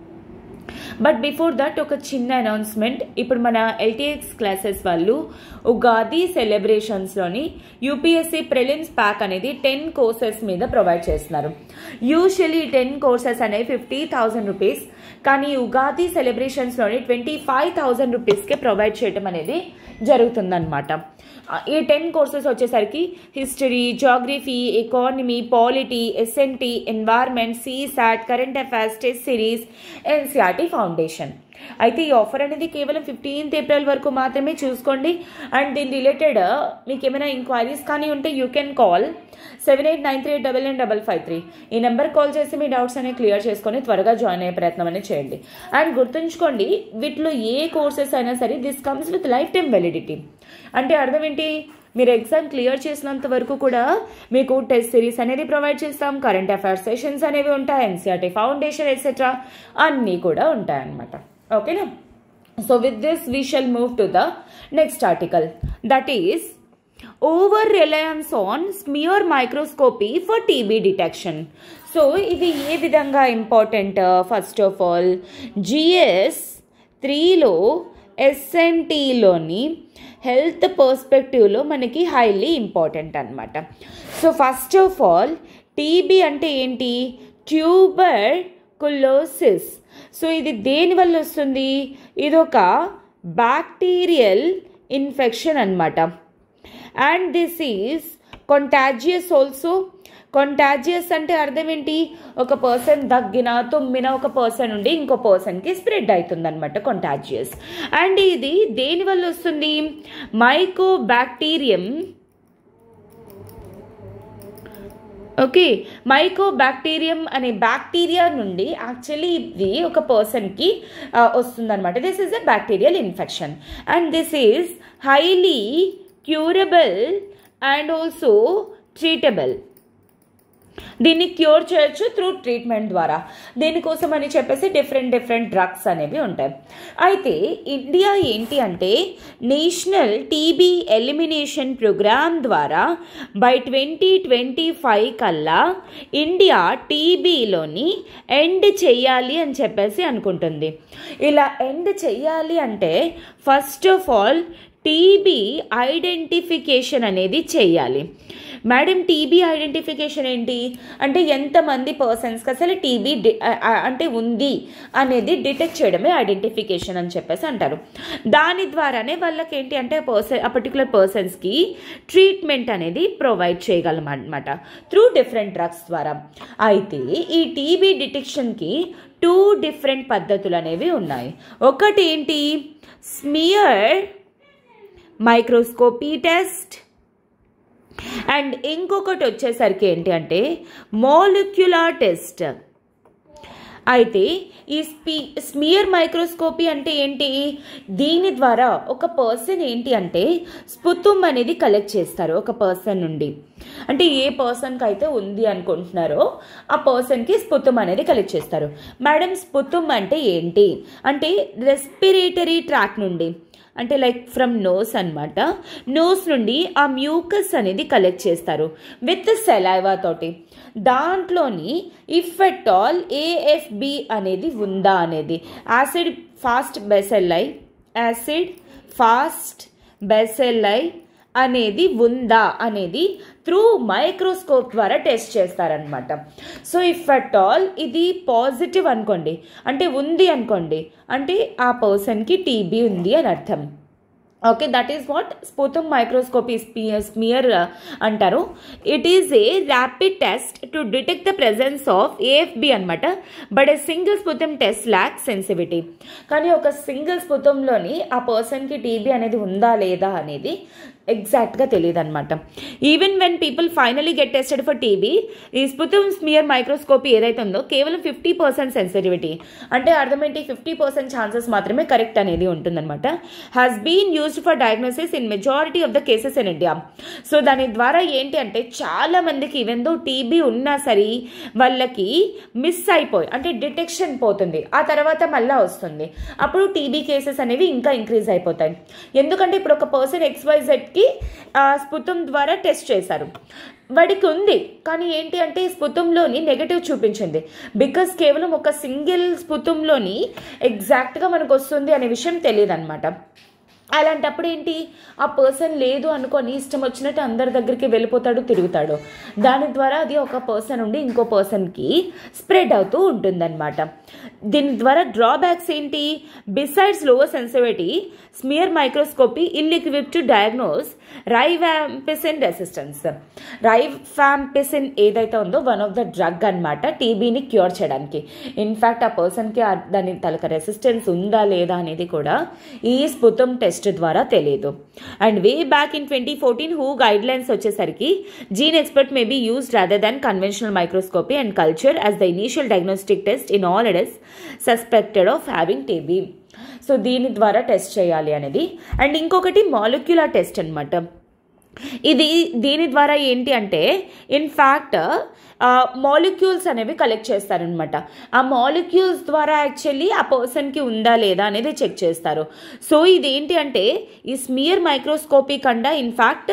but before that ఒక చిన్న అనౌన్స్మెంట్ ఇప్పుడు మన ఎల్టీఎక్స్ క్లాసెస్ వాళ్ళు ఉగాది సెలబ్రేషన్స్లోని యూపీఎస్సీ ప్రిలిమ్స్ ప్యాక్ అనేది టెన్ కోర్సెస్ మీద ప్రొవైడ్ చేస్తున్నారు యూజువలీ టెన్ కోర్సెస్ అనేవి ఫిఫ్టీ థౌజండ్ రూపీస్ కానీ ఉగాది సెలబ్రేషన్స్లోని ట్వంటీ ఫైవ్ థౌజండ్ రూపీస్కే ప్రొవైడ్ చేయడం అనేది జరుగుతుందన్నమాట ఈ టెన్ కోర్సెస్ వచ్చేసరికి history geography economy polity SNT environment CSAT current affairs test series NCERT foundation అయితే ఈ ఆఫర్ అనేది కేవలం ఫిఫ్టీన్త్ ఏప్రిల్ వరకు మాత్రమే చూసుకోండి అండ్ దీని రిలేటెడ్ మీకు ఏమైనా ఎంక్వైరీస్ కానీ ఉంటే you can call seven eight nine three eight double nine double five three ఈ నెంబర్ కాల్ చేసి మీ డౌట్స్ అనేవి క్లియర్ చేసుకొని త్వరగా జాయిన్ అయ్యే ప్రయత్నం అనేది చేయండి అండ్ గుర్తుంచుకోండి వీటిలో ఏ కోర్సెస్ అయినా సరే this comes with life time validity అంటే అర్థం ఏంటి మీరు ఎగ్జామ్ క్లియర్ చేసినంత వరకు కూడా మీకు టెస్ట్ సిరీస్ అనేది ప్రొవైడ్ చేస్తాం కరెంట్ అఫైర్స్ సెషన్స్ అనేవి ఉంటాయి ఎన్సీఆర్టీ ఫౌండేషన్ ఎట్సెట్రా అన్నీ కూడా ఉంటాయన్నమాట ఓకేనా so with this we shall move to the next article that is over reliance on smear microscopy for TB detection so ఇది ఏ విధంగా important first of all GS త్రీలో ఎస్ఎన్టీలోని హెల్త్ పర్స్పెక్టివ్లో మనకి హైలీ ఇంపార్టెంట్ అనమాట so first of all TB అంటే ఏంటి ట్యూబర్ కులోసిస్ సో ఇది దేని వల్ల వస్తుంది ఇది ఒక బ్యాక్టీరియల్ ఇన్ఫెక్షన్ అనమాట and this is contagious also contagious అంటే అర్థం ఏంటి ఒక పర్సన్ దగ్గిన తుమ్మిన ఒక పర్సన్ నుండి ఇంకో పర్సన్కి స్ప్రెడ్ అవుతుంది అనమాట కొంటాజియస్ అండ్ ఇది దేని వల్ల వస్తుంది mycobacterium okay mycobacterium అనే బ్యాక్టీరియా నుండి యాక్చువల్లీ ఇది ఒక పర్సన్కి వస్తుందన్నమాట this is a bacterial infection and this is highly curable and also treatable దీన్ని క్యూర్ చేయొచ్చు త్రూ ట్రీట్మెంట్ ద్వారా దీనికోసం అని చెప్పేసి డిఫరెంట్ డిఫరెంట్ డ్రగ్స్ అనేవి ఉంటాయి అయితే ఇండియా ఏంటి అంటే నేషనల్ టీబీ ఎలిమినేషన్ ప్రోగ్రామ్ ద్వారా బై ట్వంటీ ట్వంటీ ఫైవ్ కల్లా ఇండియా టీబీలోని ఎండ్ చెయ్యాలి అని చెప్పేసి అనుకుంటుంది ఇలా ఎండ్ చెయ్యాలి అంటే first of all TB identification అనేది చేయాలి మేడం టీబీ ఐడెంటిఫికేషన్ ఏంటి అంటే ఎంతమంది పర్సన్స్కి అసలు టీబీ అంటే ఉంది అనేది డిటెక్ట్ చేయడమే ఐడెంటిఫికేషన్ అని చెప్పేసి అంటారు దాని ద్వారానే వాళ్ళకి ఏంటి అంటే పర్సన్ ఆ పర్టికులర్ పర్సన్స్కి ట్రీట్మెంట్ అనేది ప్రొవైడ్ చేయగలం అనమాట త్రూ డిఫరెంట్ డ్రగ్స్ ద్వారా అయితే ఈ టీబీ డిటెక్షన్కి టూ డిఫరెంట్ పద్ధతులు అనేవి ఉన్నాయి ఒకటి ఏంటి స్మియర్ మైక్రోస్కోపీ టెస్ట్ అండ్ ఇంకొకటి వచ్చేసరికి ఏంటి అంటే మోలిక్యులార్ టెస్ట్ అయితే ఈ స్పీ స్మియర్ మైక్రోస్కోపీ అంటే ఏంటి దీని ద్వారా ఒక పర్సన్ ఏంటి అంటే స్పుతుమ్ అనేది కలెక్ట్ చేస్తారు ఒక పర్సన్ నుండి అంటే ఏ పర్సన్కి అయితే ఉంది అనుకుంటున్నారో ఆ పర్సన్కి స్పుతుమ్ అనేది కలెక్ట్ చేస్తారు మేడం స్పుతుమ్ అంటే ఏంటి అంటే రెస్పిరేటరీ ట్రాక్ నుండి అంటే లైక్ ఫ్రమ్ నోస్ అనమాట నోస్ నుండి ఆ మ్యూకస్ అనేది కలెక్ట్ చేస్తారు విత్ సెలైవా తోటి దాంట్లోని ఇఫ్ ఎట్ ఆల్ ఏఎఫ్బి అనేది ఉందా అనేది acid fast bacilli acid fast bacilli అనేది ఉందా అనేది త్రూ మైక్రోస్కోప్ ద్వారా టెస్ట్ చేస్తారనమాట సో ఇఫ్ అట్ ఆల్ ఇది పాజిటివ్ అనుకోండి అంటే ఉంది అనుకోండి అంటే ఆ పర్సన్కి టీబీ ఉంది అని అర్థం okay that is what sputum microscopy spear smear అంటారు it is a rapid test to detect the presence of AFB అనమాట but a single sputum test lack sensitivity కానీ ఒక సింగిల్ స్పుతంలోని ఆ పర్సన్కి టీబీ అనేది ఉందా లేదా అనేది ఎగ్జాక్ట్గా తెలియదు అనమాట even when people finally get tested for TB ఈ స్పుతం స్మియర్ మైక్రోస్కోపీ ఏదైతే ఉందో కేవలం ఫిఫ్టీ పర్సెంట్ సెన్సిటివిటీ అంటే అర్థం ఏంటి ఫిఫ్టీ పర్సెంట్ ఛాన్సెస్ మాత్రమే కరెక్ట్ అనేది ఉంటుందన్నమాట has been used for diagnosis in majority of the cases in India so దాని ద్వారా ఏంటి అంటే చాలా మందికి ఈవెన్ దో టీబీ ఉన్నా సరే వాళ్ళకి మిస్ అయిపోయి అంటే డిటెక్షన్ పోతుంది ఆ తర్వాత మళ్ళీ వస్తుంది అప్పుడు టీబీ కేసెస్ అనేవి ఇంకా ఇంక్రీజ్ అయిపోతాయి ఎందుకంటే ఇప్పుడు ఒక పర్సన్ ఎక్స్వైజెడ్కి స్పుతం ద్వారా టెస్ట్ చేశారు వాడికి ఉంది కానీ ఏంటి అంటే స్పుతంలోని నెగటివ్ చూపించింది బికాస్ కేవలం ఒక సింగిల్ స్పుతంలోని ఎగ్జాక్ట్గా మనకు వస్తుంది అనే విషయం తెలియదు అనమాట అలాంటప్పుడు ఏంటి ఆ పర్సన్ లేదు అనుకొని ఇష్టం వచ్చినట్టు అందరి దగ్గరికి వెళ్ళిపోతాడు తిరుగుతాడు దాని ద్వారా అది ఒక పర్సన్ నుండి ఇంకో పర్సన్కి స్ప్రెడ్ అవుతూ ఉంటుందన్నమాట దీని ద్వారా డ్రాబ్యాక్స్ ఏంటి besides lower sensitivity smear microscopy ill equip to diagnose rifampicin resistance rifampicin ఏదైతే ఉందో వన్ ఆఫ్ ద డ్రగ్ అనమాట టీబీని క్యూర్ చేయడానికి ఇన్ఫ్యాక్ట్ ఆ పర్సన్కి దాని తలక రెసిస్టెన్స్ ఉందా లేదా అనేది కూడా ఈ స్పుతం టెస్ట్ ద్వారా తెలియదు and way back in twenty fourteen హూ గైడ్ లైన్స్ వచ్చేసరికి gene expert may be used rather than conventional microscopy and culture as the initial diagnostic test in all adults suspected of having TB so దీని ద్వారా టెస్ట్ చేయాలి అనేది అండ్ ఇంకొకటి మాలిక్యులర్ టెస్ట్ అనమాట ఇది దీని ద్వారా ఏంటి అంటే ఇన్ఫ్యాక్ట్ మాలిక్యూల్స్ అనేవి కలెక్ట్ చేస్తారనమాట ఆ మాలిక్యూల్స్ ద్వారా యాక్చువల్లీ ఆ పర్సన్కి ఉందా లేదా అనేది చెక్ చేస్తారు సో ఇది ఏంటి అంటే ఈ స్మియర్ మైక్రోస్కోపీ కన్నా in fact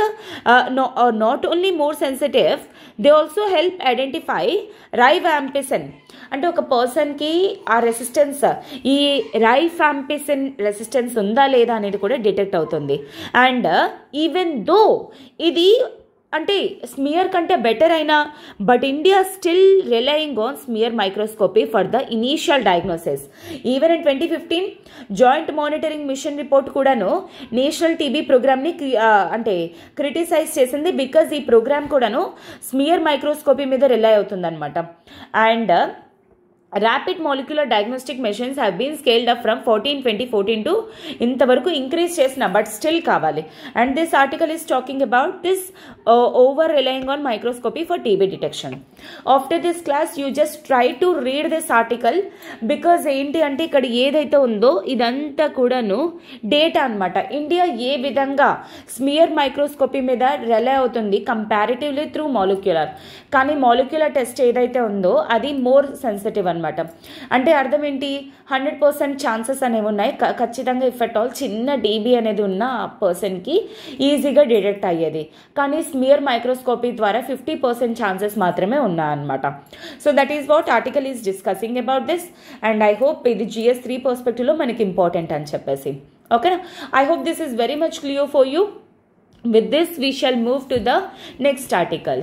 not only more sensitive they also help identify rifampicin అంటే ఒక పర్సన్కి ఆ రెసిస్టెన్స్ ఈ రైఫాంపిసిన్ రెసిస్టెన్స్ ఉందా లేదా అనేది కూడా డిటెక్ట్ అవుతుంది అండ్ ఈవెన్ దో ఇది అంటే స్మియర్ కంటే బెటర్ అయినా but India still relying on smear microscopy for the initial diagnosis even in twenty fifteen joint monitoring mission report కూడాను నేషనల్ టీబీ ప్రోగ్రామ్ని అంటే క్రిటిసైజ్ చేసింది బికాజ్ ఈ ప్రోగ్రామ్ కూడాను స్మియర్ మైక్రోస్కోపీ మీద రిలై అవుతుందన్నమాట and rapid molecular diagnostic machines have been scaled up from fourteen twenty fourteen to ఇంతవరకు ఇంక్రీజ్ చేసిన బట్ స్టిల్ కావాలి and this article is talking about this over relying on microscopy for TB detection after this class you just try to read this article because ఏంటి అంటే ఇక్కడ ఏదైతే ఉందో ఇదంతా కూడాను డేటా అనమాట ఇండియా ఏ విధంగా స్మియర్ మైక్రోస్కోపీ మీద రిలై అవుతుంది కంపారిటివ్లీ త్రూ మాలిక్యులర్ కానీ మాలిక్యులర్ టెస్ట్ ఏదైతే ఉందో అది మోర్ సెన్సిటివ్ అనమాట అంటే అర్థం ఏంటి హండ్రెడ్ పర్సెంట్ ఛాన్సెస్ అనేవి ఉన్నాయి ఖచ్చితంగా ఇఫ్ అట్ ఆల్ చిన్న డీబీ అనేది ఉన్న పర్సన్కి ఈజీగా డిటెక్ట్ అయ్యేది కానీ స్మియర్ మైక్రోస్కోపీ ద్వారా ఫిఫ్టీ పర్సెంట్ ఛాన్సెస్ మాత్రమే ఉన్నాయన్నమాట so that is what article is discussing about this and I hope ఇది జిఎస్ త్రీ పర్స్పెక్టివ్లో మనకి ఇంపార్టెంట్ అని చెప్పేసి ఓకేనా I hope this is very much clear for you with this we shall move to the next article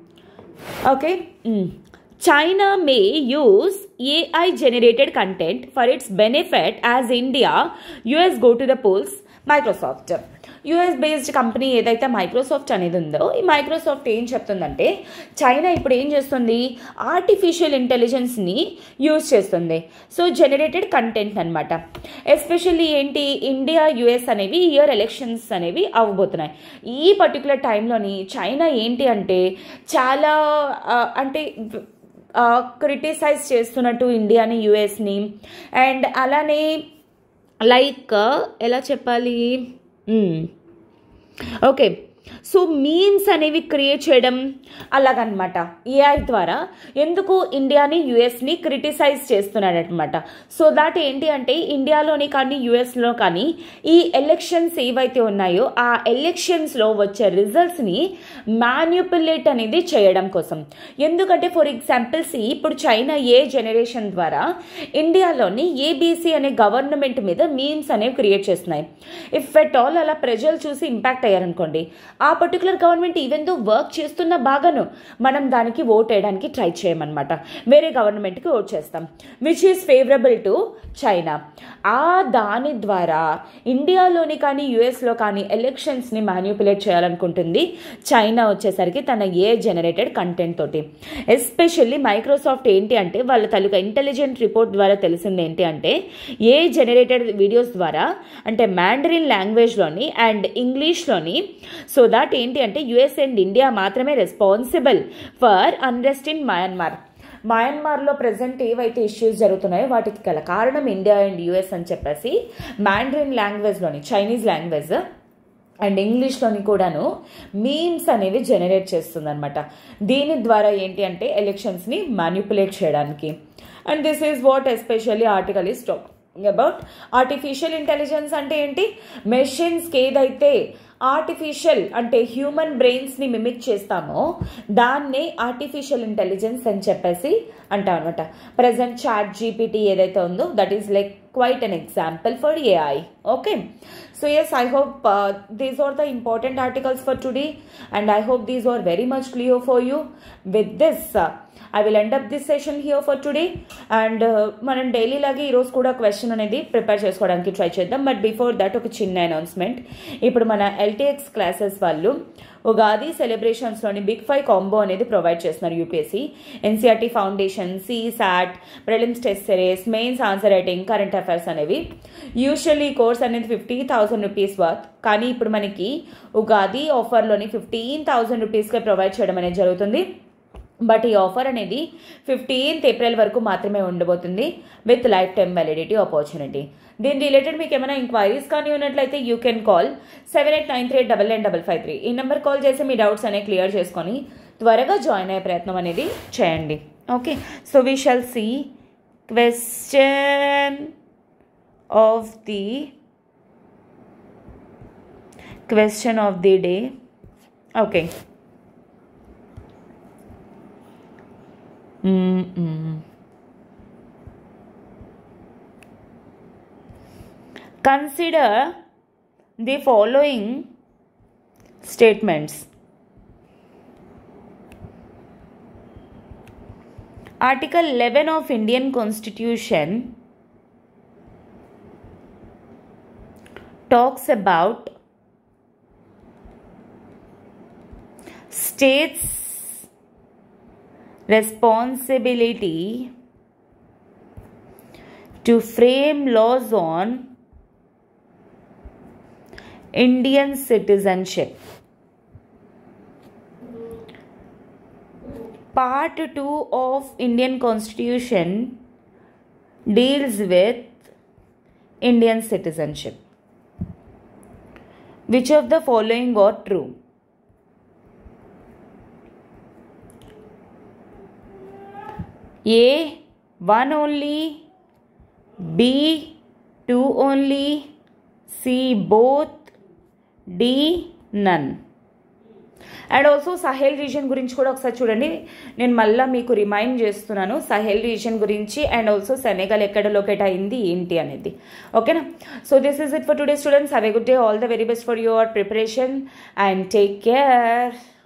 okay China may use AI generated content for its benefit as India, US go to the polls, Microsoft. US based company ఏదైతే మైక్రోసాఫ్ట్ అనేది ఉందో ఈ మైక్రోసాఫ్ట్ ఏం చెప్తుందంటే చైనా ఇప్పుడు ఏం చేస్తుంది ఆర్టిఫిషియల్ ఇంటెలిజెన్స్ని యూజ్ చేస్తుంది సో జనరేటెడ్ కంటెంట్ అనమాట ఎస్పెషల్లీ ఏంటి ఇండియా యుఎస్ అనేవి ఇయర్ ఎలక్షన్స్ అనేవి అవ్వబోతున్నాయి ఈ పర్టికులర్ టైంలోని చైనా ఏంటి అంటే చాలా అంటే క్రిటిసైజ్ చేస్తున్నట్టు ఇండియాని యుఎస్ని అండ్ అలానే లైక్ ఎలా చెప్పాలి ఓకే సో మీమ్స్ అనేవి క్రియేట్ చేయడం అలాగనమాట ఏఐ ద్వారా ఎందుకు ఇండియాని యుఎస్ని క్రిటిసైజ్ చేస్తున్నాడు అనమాట సో దాట్ ఏంటి అంటే ఇండియాలోని కానీ యుఎస్లో కానీ ఈ ఎలక్షన్స్ ఏవైతే ఉన్నాయో ఆ ఎలక్షన్స్లో వచ్చే రిజల్ట్స్ని మ్యాన్యుపులేట్ అనేది చేయడం కోసం ఎందుకంటే ఫర్ ఎగ్జాంపుల్స్ ఇప్పుడు చైనా ఏ జనరేషన్ ద్వారా ఇండియాలోని ఏబీసీ అనే గవర్నమెంట్ మీద మీమ్స్ అనేవి క్రియేట్ చేస్తున్నాయి ఇఫ్ ఎట్ ఆల్ అలా ప్రజలు చూసి ఇంపాక్ట్ అయ్యారనుకోండి ఆ particular government even though work చేస్తున్న బాగాను మనం దానికి ఓట్ వేయడానికి ట్రై చేయమన్నమాట వేరే గవర్నమెంట్కి ఓట్ చేస్తాం which is favourable to China ఆ దాని ద్వారా ఇండియాలోని కానీ యుఎస్లో కానీ ఎలక్షన్స్ని మ్యాన్యుపులేట్ చేయాలనుకుంటుంది చైనా వచ్చేసరికి తన ఏ జనరేటెడ్ కంటెంట్ తోటి ఎస్పెషల్లీ మైక్రోసాఫ్ట్ ఏంటి అంటే వాళ్ళ తాలూకా ఇంటెలిజెంట్ రిపోర్ట్ ద్వారా తెలిసింది ఏంటి అంటే ఏ జనరేటెడ్ వీడియోస్ ద్వారా అంటే మ్యాండరిన్ లాంగ్వేజ్లోని అండ్ ఇంగ్లీష్లోని సో దాట్ ఏంటి అంటే యుఎస్ అండ్ ఇండియా మాత్రమే responsible for unrest in Myanmar మయన్మార్లో ప్రజెంట్ ఏవైతే ఇష్యూస్ జరుగుతున్నాయో వాటికి గల కారణం ఇండియా అండ్ యుఎస్ అని చెప్పేసి మ్యాండరిన్ లాంగ్వేజ్లోని చైనీస్ లాంగ్వేజ్ అండ్ ఇంగ్లీష్లోని కూడాను మీమ్స్ అనేవి జనరేట్ చేస్తుందన్నమాట దీని ద్వారా ఏంటి అంటే ఎలక్షన్స్ని మ్యాన్యుపులేట్ చేయడానికి and this is what especially article is talking about artificial intelligence అంటే ఏంటి మెషిన్స్కి ఏదైతే ఆర్టిఫిషియల్ అంటే హ్యూమన్ బ్రెయిన్స్ని మిమిక్ చేస్తామో దాన్నే ఆర్టిఫిషియల్ ఇంటెలిజెన్స్ అని చెప్పేసి అంటాం అనమాట ప్రజెంట్ చాట్ జీపీటీ ఏదైతే ఉందో that is like quite an example for AI okay so yes I hope these are the important articles for today and I hope these are very much clear for you with this I will end up this session here for today and మనం డైలీ లాగే ఈరోజు కూడా క్వశ్చన్ అనేది ప్రిపేర్ చేసుకోవడానికి ట్రై చేద్దాం బట్ బిఫోర్ దట్ ఒక చిన్న అనౌన్స్మెంట్ ఇప్పుడు మన ఎల్టీఎక్స్ క్లాసెస్ వాళ్ళు ఉగాది సెలబ్రేషన్స్లోని బిగ్ ఫైవ్ కాంబో అనేది ప్రొవైడ్ చేస్తున్నారు UPSC NCERT foundation CSAT prelims test series mains answer writing current affairs అనేవి యూజువల్లీ కోర్స్ అనేది ఫిఫ్టీ థౌసండ్ రూపీస్ వర్త్ కానీ ఇప్పుడు మనకి ఉగాది ఆఫర్లోని ఫిఫ్టీన్ థౌసండ్ రూపీస్కే ప్రొవైడ్ చేయడం అనేది జరుగుతుంది బట్ ఈ ఆఫర్ అనేది ఫిఫ్టీన్త్ ఏప్రిల్ వరకు మాత్రమే ఉండబోతుంది with life time validity opportunity దీని రిలేటెడ్ మీకు ఏమైనా ఎంక్వైరీస్ కానీ ఉన్నట్లయితే you can call seven eight nine three double nine double five three ఈ నెంబర్ కాల్ చేసి మీ డౌట్స్ అనేవి క్లియర్ చేసుకొని త్వరగా జాయిన్ అయ్యే ప్రయత్నం అనేది చేయండి okay so we shall see question of the question of the day okay Mm-mm. Consider the following statements. Article 11 of Indian Constitution talks about states responsibility to frame laws on Indian citizenship. Part 2 of Indian Constitution deals with Indian citizenship. Which of the following are true? A 1 only, B 2 only, C both, D none. And also Sahel region గురించి కూడా ఒకసారి చూడండి నేను మళ్ళీ మీకు రిమైండ్ చేస్తున్నాను సహెల్ రీజన్ గురించి అండ్ ఆల్సో సెనెగల్ ఎక్కడ లొకేట్ అయింది ఏంటి అనేది ఓకేనా so this is it for today students have a good day all the very best for your preparation and take care